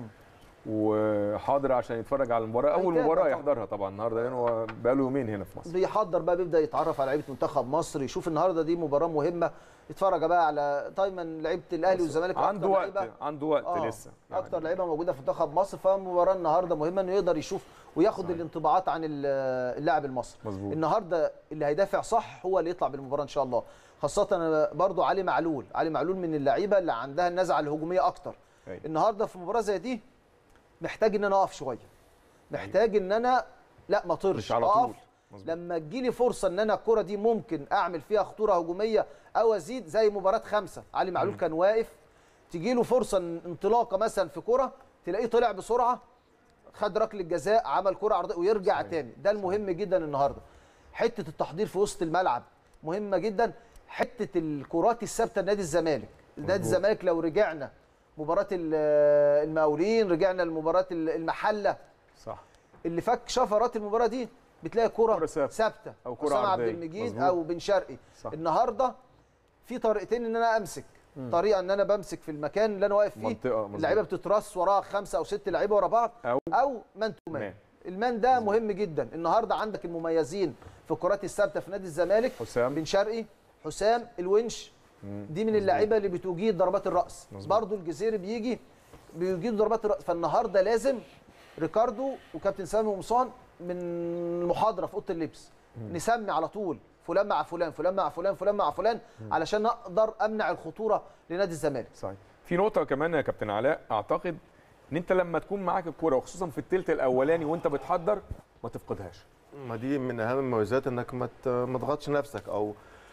وحاضر عشان يتفرج على المباراه اول هيتابع مباراه طبعاً. يحضرها طبعا النهارده لان هو بقاله يومين هنا في مصر بيحضر بقى بيبدا يتعرف على لعيبه منتخب مصر يشوف النهارده دي مباراه مهمه يتفرج بقى على دايما لعيبه الاهلي والزمالك عنده أكتر وقت لعيبة- عنده وقت آه، لسه اكتر لعيبه موجوده في منتخب مصر فمباراه النهارده مهمه انه يقدر يشوف وياخد صحيح. الانطباعات عن ال- اللاعب المصري مظبوط. النهارده اللي هيدافع صح هو اللي يطلع بالمباراه ان شاء الله خاصه أنا برضو علي معلول علي معلول من اللعيبه اللي عندها النزعه الهجوميه اكتر أيوة. النهارده في مباراه زي دي محتاج ان انا اقف شويه محتاج ان انا لا ما اطرش مش على أقف طول. مظبوط. لما تجيلي فرصه ان انا الكره دي ممكن اعمل فيها خطوره هجوميه او ازيد زي مباراه خمسه علي معلول كان واقف تجي له فرصه إن انطلاقه مثلا في كره تلاقيه طلع بسرعه خد ركله جزاء عمل كره عرضيه ويرجع صحيح. تاني ده المهم جدا النهارده حته التحضير في وسط الملعب مهمه جدا حته الكرات الثابته لنادي الزمالك نادي الزمالك لو رجعنا مباراه ال- المقاولين رجعنا لمباراه ال- المحله صح اللي فك شفرات المباراه دي بتلاقي كره كرة ثابتة. ثابته أو كرة أسامة عبد عرضية. المجيد مظبوط. او بن شرقي صح. النهارده في طريقتين ان انا امسك طريقه ان انا بمسك في المكان اللي انا واقف فيه منطقة، مظبوط. اللعيبه بتترص وراها خمسه او ست لعيبه ورا بعض أو او مان تو مان مان. المان ده مهم جدا النهارده عندك المميزين في الكرات الثابته في نادي الزمالك حسام. بن شرقي حسام الونش دي من اللعيبه اللي بتجيد ضربات الراس برضو الجزيري بيجي بيجيد ضربات الراس فالنهارده لازم ريكاردو وكابتن سامي قمصان من المحاضره في اوضه اللبس نسمي على طول فلان مع فلان فلان مع فلان فلان مع فلان علشان اقدر امنع الخطوره لنادي الزمالك صحيح في نقطه كمان يا كابتن علاء اعتقد ان انت لما تكون معاك الكوره وخصوصا في الثلث الاولاني وانت بتحضر ما تفقدهاش ما دي من اهم المميزات انك ما ت- ما تضغطش نفسك او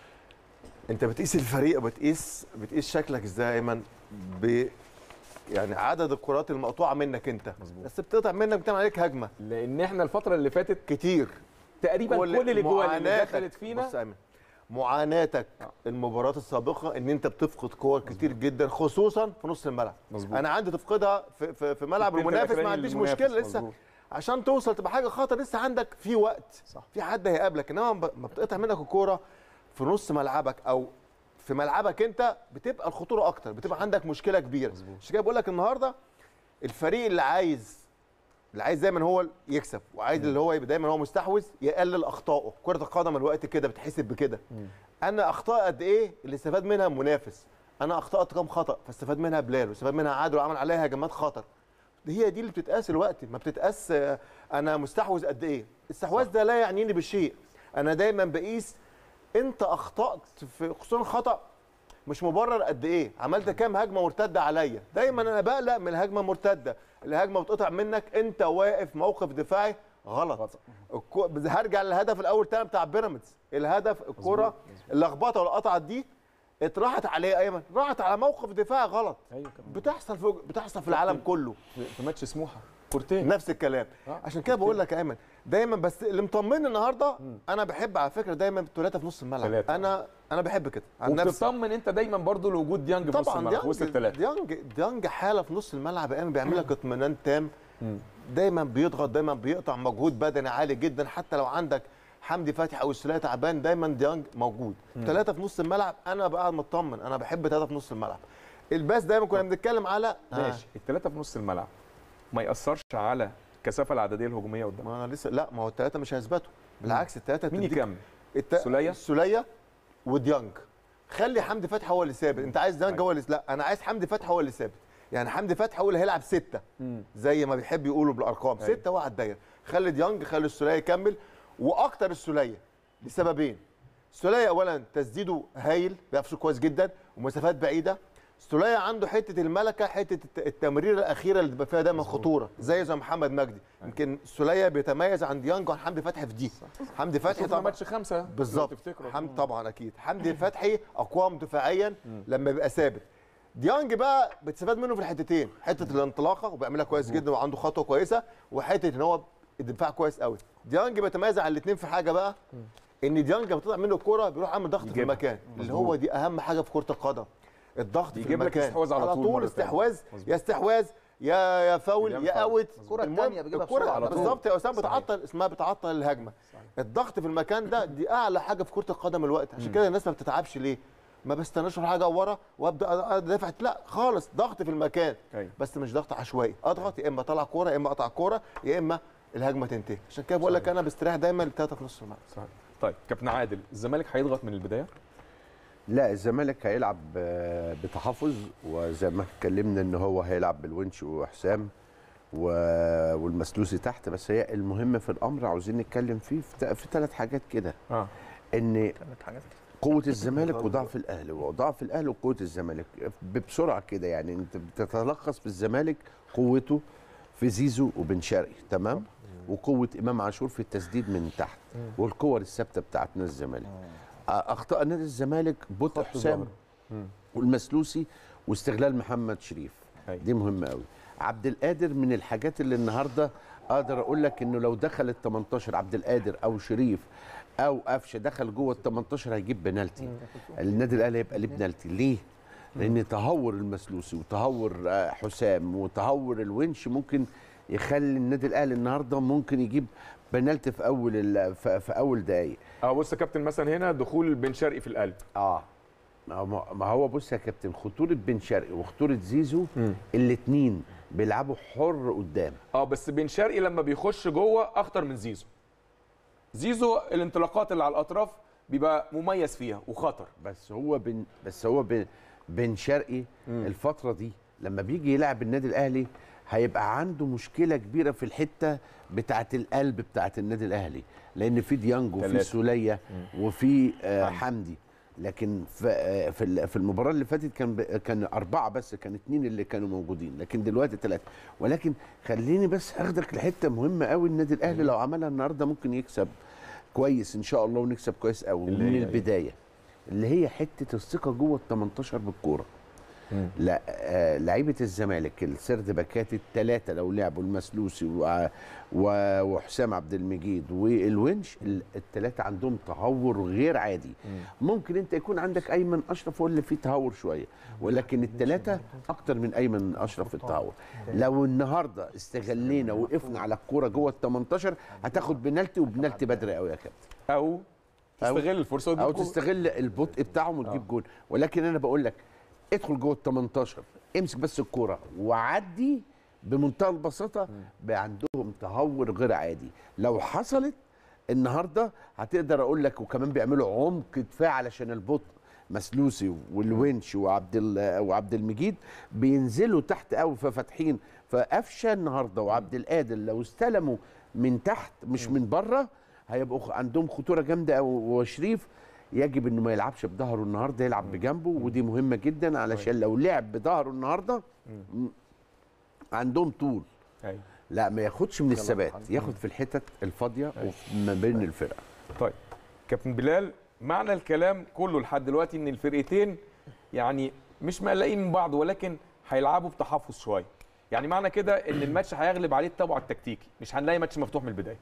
انت بتقيس الفريق بتقيس بتقيس شكلك ازاي ايمن ب يعني عدد الكرات المقطوعه منك انت مظبوط. بس بتقطع منك بتعمل عليك هجمه لان احنا الفتره اللي فاتت كتير تقريبا كل الاجوال اللي معاناتك- دخلت فينا بص يا ايمن معاناتك المباريات السابقه ان انت بتفقد كور كتير جدا خصوصا في نص الملعب مظبوط. انا عندي تفقدها في, في, في ملعب التلت المنافس ما الأخراني عنديش للمنافس، مشكله لسه مظبوط. عشان توصل تبقى حاجه خطر لسه عندك في وقت صح. في حد هيقابلك انما ما ما بتقطع منك الكوره في نص ملعبك او في ملعبك انت بتبقى الخطوره اكتر بتبقى عندك مشكله كبيره عشان كده بقول لك النهارده الفريق اللي عايز اللي عايز دايما هو يكسب وعايز اللي هو يبقى دايما هو مستحوذ يقلل اخطائه كره القدم الوقت كده بتحسب بكده انا اخطاء قد ايه اللي استفاد منها المنافس انا اخطات كام خطا فاستفاد منها بلال واستفاد منها عادل وعمل عليها هجمات خطر دي هي دي اللي بتتقاس الوقت ما بتتقاس آه، انا مستحوذ قد ايه الاستحواذ ده لا يعنيني بالشيء انا دايما بقيس انت اخطات في خصوصا خطا مش مبرر قد ايه عملت كام هجمه مرتده عليا دايما انا بقلق من الهجمه المرتده الهجمه بتقطع منك انت واقف موقف دفاعي غلط الكو... هرجع للهدف الاول تاني بتاع بيراميدز الهدف الكره اللخبطه اللي قطعت دي اتراحت عليه ايمن راحت على موقف دفاعي غلط ايوه كمان بتحصل في بتحصل في العالم كله في- في ماتش سموحه كورتين نفس الكلام آه. عشان كده بقول لك يا ايمن دايما بس اللي مطمني النهارده انا بحب على فكره دايما الثلاثه في نص الملعب تلاتة. انا انا بحب كده عن نفسي وبتطمن انت دايما برضو لوجود ديانج في نص طبعا الملعب في وسط ديانج الثلاثه ديانج ديانج حاله في نص الملعب يا ايمن بيعمل لك اطمئنان تام دايما بيضغط دايما بيقطع مجهود بدني عالي جدا حتى لو عندك حمدي فتحي او السوليه تعبان دايما ديانج موجود ثلاثه في نص الملعب انا بقى مطمن انا بحب ثلاثه في نص الملعب الباس دايما كنا بنتكلم على ماشي الثلاثه في نص الملعب ما ياثرش على الكثافه العدديه الهجوميه قدام ما انا لسه لا ما هو الثلاثه مش هيثبتوا بالعكس الثلاثه مين تديك- يكمل الت... سولية؟ سوليه وديانج خلي حمدي فتحي هو اللي ثابت انت عايز ديانج هو اللي لا انا عايز حمدي فتحي هو اللي ثابت يعني حمدي فتحي هو اللي هيلعب سته زي ما بيحب يقولوا بالارقام أيوة. سته هو على الدايره خلي ديانج خلي السوليه يكمل واكتر السوليه لسببين السوليه اولا تسديده هايل بيقفش كويس جدا ومسافات بعيده سولية عنده حته الملكه حته الت- التمريره الاخيره اللي بيبقى فيها دايما خطوره زي زي محمد مجدي يمكن سولية بيتميز عن ديانج وعن حمدي فتحي في دي حمدي فتحي شفنا طبعا ماتش خمسه بالظبط لو تفتكروا. حمدي طبعا اكيد حمدي فتحي اقوام دفاعيا لما بيبقى ثابت ديانج بقى بتستفاد منه في الحتتين حته الانطلاقه وبيعملها كويس جدا وعنده خطوه كويسه وحته ان هو الدفاع كويس قوي ديانج بيتميز على الاثنين في حاجه بقى ان ديانج لما بتطلع منه الكوره بيروح عامل ضغط في يجيبها. المكان اللي هو دي اهم حاجه في كره القدم الضغط في يجيب لك المكان استحواذ على طول مرة تانية. استحواذ مظبوط. يا استحواذ يا يا فاول بيعمل يا فاول. اوت الكرة المهم التانية بيجيبها الكرة بسرعة على طول. بالظبط يا اسامه صحيح. بتعطل اسمها بتعطل الهجمه الضغط في المكان ده دي اعلى حاجه في كره القدم الوقت عشان كده الناس ما بتتعبش ليه ما بستناش اروح حاجه ورا وابدا ادافع لا خالص ضغط في المكان أيوة. بس مش ضغط عشوائي اضغط يا اما اطلع كوره يا اما اقطع كوره يا اما الهجمه تنتهي عشان كده بقول لك انا بستريح دايما لثلاثه في نص الملعب صحيح طيب كابتن عادل الزمالك هيضغط من البدايه لا الزمالك هيلعب آه، بتحفظ وزي ما اتكلمنا ان هو هيلعب بالونش وحسام و- والمسلوسي تحت بس هي المهم في الامر عاوزين نتكلم فيه في, ت- في ثلاث حاجات كده اه ان قوه الزمالك وضعف الاهلي وضعف الاهلي وقوه الزمالك بسرعه كده يعني انت بتتلخص في الزمالك قوته في زيزو وبن شرقي تمام وقوه امام عاشور في التسديد من تحت والكور الثابته بتاعت نادي الزمالك اخطاء نادي الزمالك بطء حسام والمسلوسي واستغلال محمد شريف أيوة. دي مهمه قوي عبد القادر من الحاجات اللي النهارده اقدر اقول لك انه لو دخل ال 18 عبد القادر او شريف او قفشه دخل جوه ال 18 هيجيب بنالتي النادي الاهلي هيبقى ليه بنالتي ليه؟ لان تهور المسلوسي وتهور آه، حسام وتهور الونش ممكن يخلي النادي الاهلي النهارده ممكن يجيب بنالتي في اول ال- في في اول دقائق اه بص يا كابتن مثلا هنا دخول بن شرقي في القلب اه ما هو- ما هو بص يا كابتن خطوره بن شرقي وخطوره زيزو الاثنين بيلعبوا حر قدام اه بس بن شرقي لما بيخش جوه اخطر من زيزو زيزو الانطلاقات اللي على الاطراف بيبقى مميز فيها وخطر بس هو بن بس هو بن بن شرقي الفتره دي لما بيجي يلعب النادي الاهلي هيبقى عنده مشكله كبيره في الحته بتاعه القلب بتاعه النادي الاهلي لان في ديانج وفي تلاتة. سوليه وفي آه حمدي لكن في آه في ال- في المباراه اللي فاتت كان ب- كان اربعه بس كان اتنين اللي كانوا موجودين لكن دلوقتي ثلاثه ولكن خليني بس اخدك لحته مهمه قوي النادي الاهلي لو عملها النهارده ممكن يكسب كويس ان شاء الله ونكسب كويس قوي اللي من هي إيه؟ البدايه اللي هي حته الثقه جوه ال 18 بالكوره لا آه لعيبه الزمالك السرد باكات الثلاثه لو لعبوا المسلوسي و- و- وحسام عبد المجيد والونش الثلاثه عندهم تهور غير عادي ممكن انت يكون عندك ايمن اشرف هو اللي فيه تهور شويه ولكن الثلاثه اكتر من ايمن اشرف في التهور لو النهارده استغلينا وقفنا على الكوره جوه ال 18 هتاخد بنالتي وبنالتي بدري قوي يا كابتن او تستغل الفرصه وتجيب او جول. تستغل البطء بتاعهم وتجيب جول ولكن انا بقول لك ادخل جوه ال 18 امسك بس الكوره وعدي بمنتهى البساطه بقى عندهم تهور غير عادي لو حصلت النهارده هتقدر اقول لك وكمان بيعملوا عمق دفاع علشان البطء مسلوسي والونش وعبد ال- وعبد المجيد بينزلوا تحت قوي ففاتحين فقفشه النهارده وعبد القادر لو استلموا من تحت مش من بره هيبقوا خ- عندهم خطوره جامده قوي وشريف يجب انه ما يلعبش بظهره النهارده يلعب بجنبه ودي مهمه جدا علشان لو لعب بظهره النهارده م- عندهم طول أيوة. لا ما ياخدش من الثبات ياخد في الحتت الفاضيه وما بين الفرق طيب كابتن بلال معنى الكلام كله لحد دلوقتي ان الفرقتين يعني مش مقلقين من بعض ولكن هيلعبوا بتحفظ شويه يعني معنى كده ان الماتش هيغلب عليه الطابع التكتيكي مش هنلاقي ماتش مفتوح من البدايه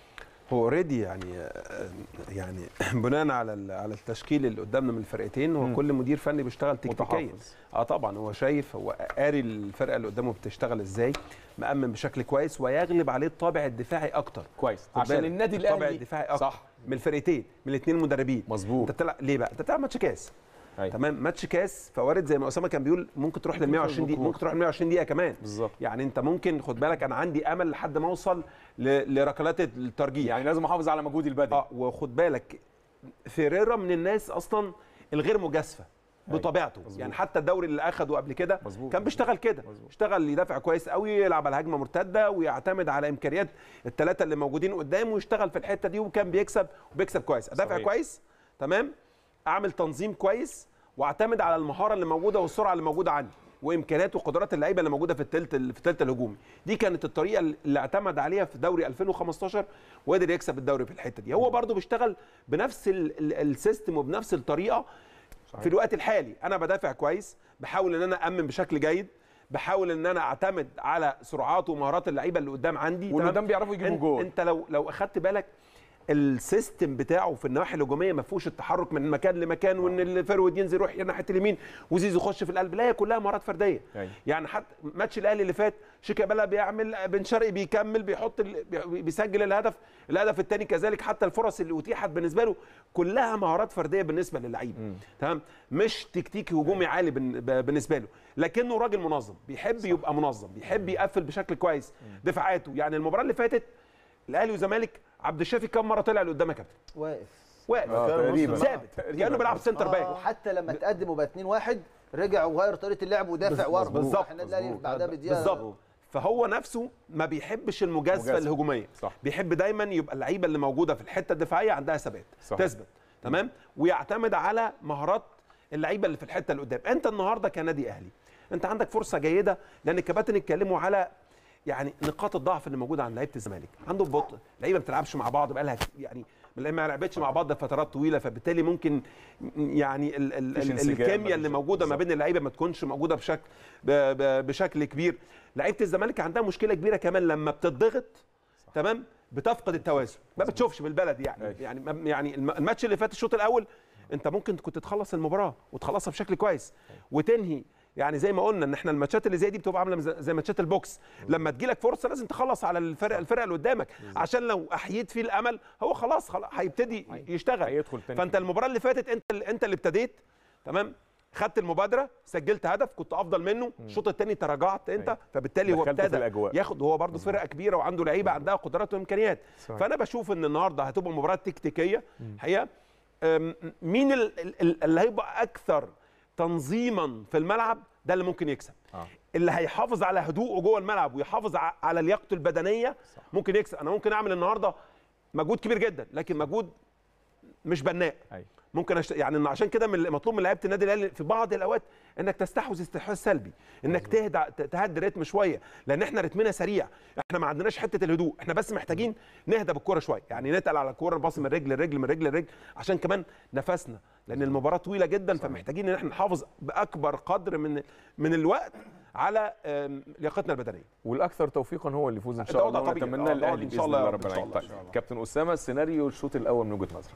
هو اوريدي يعني آه، يعني بناء على ال- على التشكيل اللي قدامنا من الفرقتين هو مم. كل مدير فني بيشتغل تكتيكيا متحفظ. اه طبعا هو شايف هو قاري الفرقه اللي قدامه بتشتغل ازاي مأمن بشكل كويس ويغلب عليه الطابع الدفاعي اكتر كويس خد عشان بالك، النادي الطابع الاهلي الدفاعي اكتر صح من الفرقتين من الاثنين مدربين مظبوط انت بتلعب ليه بقى انت بتلعب ماتش كاس أيوة. تمام ماتش كاس فوارد زي ما اسامه كان بيقول ممكن تروح لل 120 دقيقه ممكن تروح ل 120 دقيقه كمان بالظبط يعني انت ممكن خد بالك انا عندي امل لحد ما اوصل ل- لركلات الترجيح يعني لازم احافظ على مجهودي البدني اه وخد بالك فيريرا من الناس اصلا الغير مجازفه بطبيعته مظبوط. يعني حتى الدوري اللي اخده قبل كده مظبوط. كان بيشتغل كده مظبوط. اشتغل يدافع كويس قوي يلعب على هجمه مرتده ويعتمد على امكانيات الثلاثه اللي موجودين قدامه ويشتغل في الحته دي وكان بيكسب وبيكسب كويس ادافع صحيح. كويس تمام اعمل تنظيم كويس واعتمد على المهاره اللي موجوده والسرعه اللي موجوده عندي وامكانيات وقدرات اللعيبه اللي موجوده في الثلث في الثلث الهجومي دي كانت الطريقه اللي اعتمد عليها في دوري 2015 وقدر يكسب الدوري في الحته دي هو برده بيشتغل بنفس ال- ال- السيستم وبنفس الطريقه في الوقت الحالي انا بدافع كويس بحاول ان انا امن بشكل جيد بحاول ان انا اعتمد على سرعات ومهارات اللعيبه اللي قدام عندي واللي تمام؟ قدام بيعرفوا يجيبوا أنت- جول. انت لو لو اخدت بالك السيستم بتاعه في النواحي الهجوميه ما فيهوش التحرك من مكان لمكان وان الفرود ينزل يروح ناحيه اليمين وزيزو يخش في القلب لا هي كلها مهارات فرديه أيوة. يعني حتى ماتش الاهلي اللي فات شيكابالا بيعمل بن شرقي بيكمل بيحط ال... بي- بيسجل الهدف الهدف الثاني كذلك حتى الفرص اللي اتيحت بالنسبه له كلها مهارات فرديه بالنسبه للعيب تمام مش تكتيكي هجومي عالي بن- ب- بالنسبه له لكنه راجل منظم بيحب يبقى منظم بيحب يقفل بشكل كويس دفاعاته يعني المباراه اللي فاتت الاهلي والزمالك عبد الشافي كم مره طلع لقدام يا كابتن واقف واقف تقريبا. ثابت كانه بيلعب سنتر باك وحتى لما تقدم وبقى 2-1 رجع وغير طريقه اللعب ودافع ورا بالظبط. راح النادي الاهلي بعدها بدقيقه بالظبط فهو نفسه ما بيحبش المجازفه مجازفة. الهجوميه صح. بيحب دايما يبقى اللعيبه اللي موجوده في الحته الدفاعيه عندها ثبات صح. تثبت تمام ويعتمد على مهارات اللعيبه اللي في الحته اللي قدام انت النهارده كنادي اهلي انت عندك فرصه جيده لان الكباتن اتكلموا على يعني نقاط الضعف اللي موجوده عند لعيبه الزمالك عندهم بطء لعيبه ما بتلعبش مع بعض بقى لها يعني ما لعبتش مع بعض لفترات طويله فبالتالي ممكن يعني ال ال مفيش ال انسجام، الكيمياء اللي مفيش- موجوده ما بالظبط. بين اللعيبه ما تكونش موجوده بشكل ب- ب- بشكل كبير لعيبه الزمالك عندها مشكله كبيره كمان لما بتضغط تمام بتفقد التوازن ما بتشوفش بالبلد يعني أيوة. يعني ما- يعني الم- الماتش اللي فات الشوط الاول انت ممكن كنت تخلص المباراه وتخلصها بشكل كويس وتنهي يعني زي ما قلنا ان احنا الماتشات اللي زي دي بتبقى عامله زي زي ماتشات البوكس لما تجيلك فرصه لازم تخلص على الفرق الفرق اللي قدامك عشان لو احييت فيه الامل هو خلاص خلاص هيبتدي يشتغل هيدخل تاني فانت المباراه اللي فاتت انت اللي انت اللي ابتديت تمام خدت المبادره سجلت هدف كنت افضل منه الشوط الثاني تراجعت انت أيوة. فبالتالي هو دخلته في ابتدى الأجواء. ياخد هو برضه فرقه كبيره وعنده لعيبه عندها قدرات وامكانيات صحيح. فانا بشوف ان النهارده هتبقى مباراه تكتيكيه حقيقه أم، مين ال- ال- ال- اللي هيبقى اكثر تنظيما في الملعب ده اللي ممكن يكسب آه. اللي هيحافظ على هدوءه جوه الملعب ويحافظ ع- على لياقته البدنيه ممكن يكسب انا ممكن اعمل النهارده مجهود كبير جدا لكن مجهود مش بناء أيوة. ممكن أشت... يعني إن عشان كده من مطلوب من لعيبه النادي الاهلي في بعض الاوقات انك تستحوذ استحواذ سلبي انك تهدى ت- تهدي رتم شويه لان احنا رتمنا سريع احنا ما عندناش حته الهدوء احنا بس محتاجين نهدى بالكوره شويه يعني نتقل على الكوره نباص من رجل لرجل من رجل لرجل عشان كمان نفسنا لان المباراه طويله جدا فمحتاجين ان احنا نحافظ باكبر قدر من من الوقت على آم، لياقتنا البدنيه والاكثر توفيقا هو اللي يفوز ان ده شاء وضع الله طبيعي. ونتمنى آه، الاهلي إن باذن شاء الله الله يا رب، رب إن شاء العالمين الله. طيب كابتن اسامه السيناريو الشوط الاول من وجهه نظرك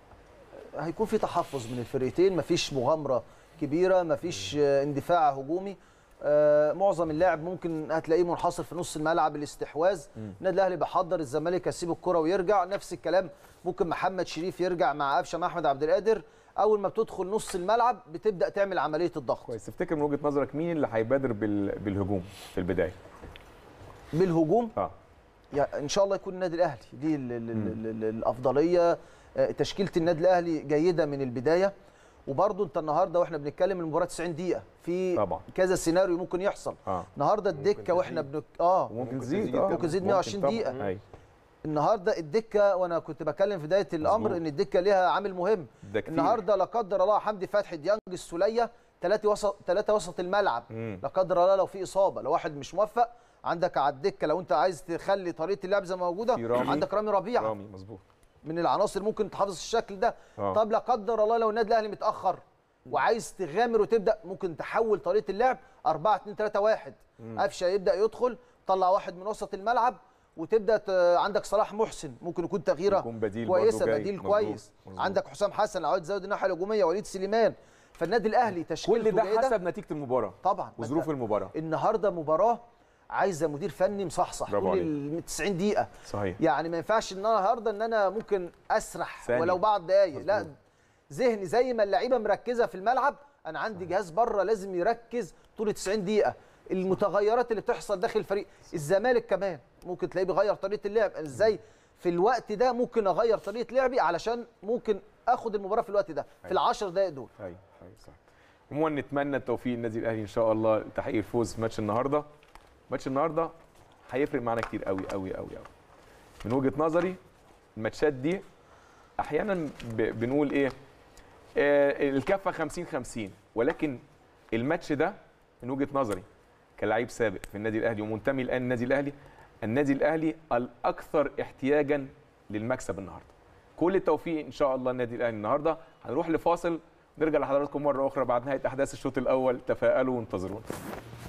هيكون في تحفظ من الفرقتين مفيش مغامره كبيره مفيش آه، اندفاع هجومي آه، معظم اللعب ممكن هتلاقيه منحصر في نص الملعب الاستحواذ النادي الاهلي بيحضر الزمالك هيسيب الكره ويرجع نفس الكلام ممكن محمد شريف يرجع مع قفشه مع احمد عبد القادر اول ما بتدخل نص الملعب بتبدا تعمل عمليه الضغط كويس تفتكر من وجهه نظرك مين اللي هيبادر بال... بالهجوم في البدايه بالهجوم اه يعني ان شاء الله يكون النادي الاهلي دي ال ال ال ال الافضليه آه، تشكيله النادي الاهلي جيده من البدايه وبرضه انت النهارده واحنا بنتكلم المباراه 90 دقيقه في طبعا. كذا سيناريو ممكن يحصل اه النهارده الدكه واحنا بنك اه ممكن تزيد اه ممكن تزيد 120 طبعاً. دقيقة. ايوه النهارده الدكه وانا كنت بكلم في بدايه الامر مظبوط. ان الدكه ليها عامل مهم ده كتير. النهارده لا قدر الله حمدي فتحي ديانج السوليه ثلاثه وسط ثلاثه وسط الملعب مم. لا قدر الله لو في اصابه لو واحد مش موفق عندك على الدكه لو انت عايز تخلي طريقه اللعب زي ما موجوده في رامي. عندك رامي ربيعه رامي مظبوط من العناصر ممكن تحافظ الشكل ده آه. طب لا قدر الله لو النادي الاهلي متاخر وعايز تغامر وتبدا ممكن تحول طريقه اللعب 4 2 3 1 قفشه يبدا يدخل طلع واحد من وسط الملعب وتبدا ت- عندك صلاح محسن ممكن يكون تغييره يكون بديل كويسه برضه جاي. بديل مظبوط. كويس مظبوط. عندك حسام حسن لو عايز تزود الناحيه الهجوميه وليد سليمان فالنادي الاهلي تشكيلته كل ده جيدة. حسب نتيجه المباراه طبعا وظروف أنت المباراه النهارده مباراه عايزه مدير فني مصحصح برافو طول عليك. ال 90 دقيقه صحيح يعني ما ينفعش ان انا النهارده ان انا ممكن اسرح ثانية. ولو بعض دقايق لا مظبوط. ذهني زي ما اللعيبه مركزه في الملعب انا عندي جهاز بره لازم يركز طول 90 دقيقه المتغيرات اللي بتحصل داخل الفريق الزمالك كمان ممكن تلاقيه بيغير طريقه اللعب أنا ازاي في الوقت ده ممكن اغير طريقه لعبي علشان ممكن اخد المباراه في الوقت ده في العشر دقائق دول ايوه ايوه صح عموما نتمنى التوفيق للنادي الاهلي ان شاء الله تحقيق الفوز في ماتش النهارده ماتش النهارده هيفرق معانا كتير قوي قوي قوي قوي من وجهه نظري الماتشات دي احيانا ب... بنقول ايه آه، الكفه 50 50 ولكن الماتش ده من وجهه نظري كلاعب سابق في النادي الاهلي ومنتمي الان للنادي الاهلي النادي الاهلي الاكثر احتياجا للمكسب النهارده كل التوفيق ان شاء الله النادي الاهلي النهارده هنروح لفاصل نرجع لحضراتكم مره اخرى بعد نهايه احداث الشوط الاول تفائلوا وانتظرونا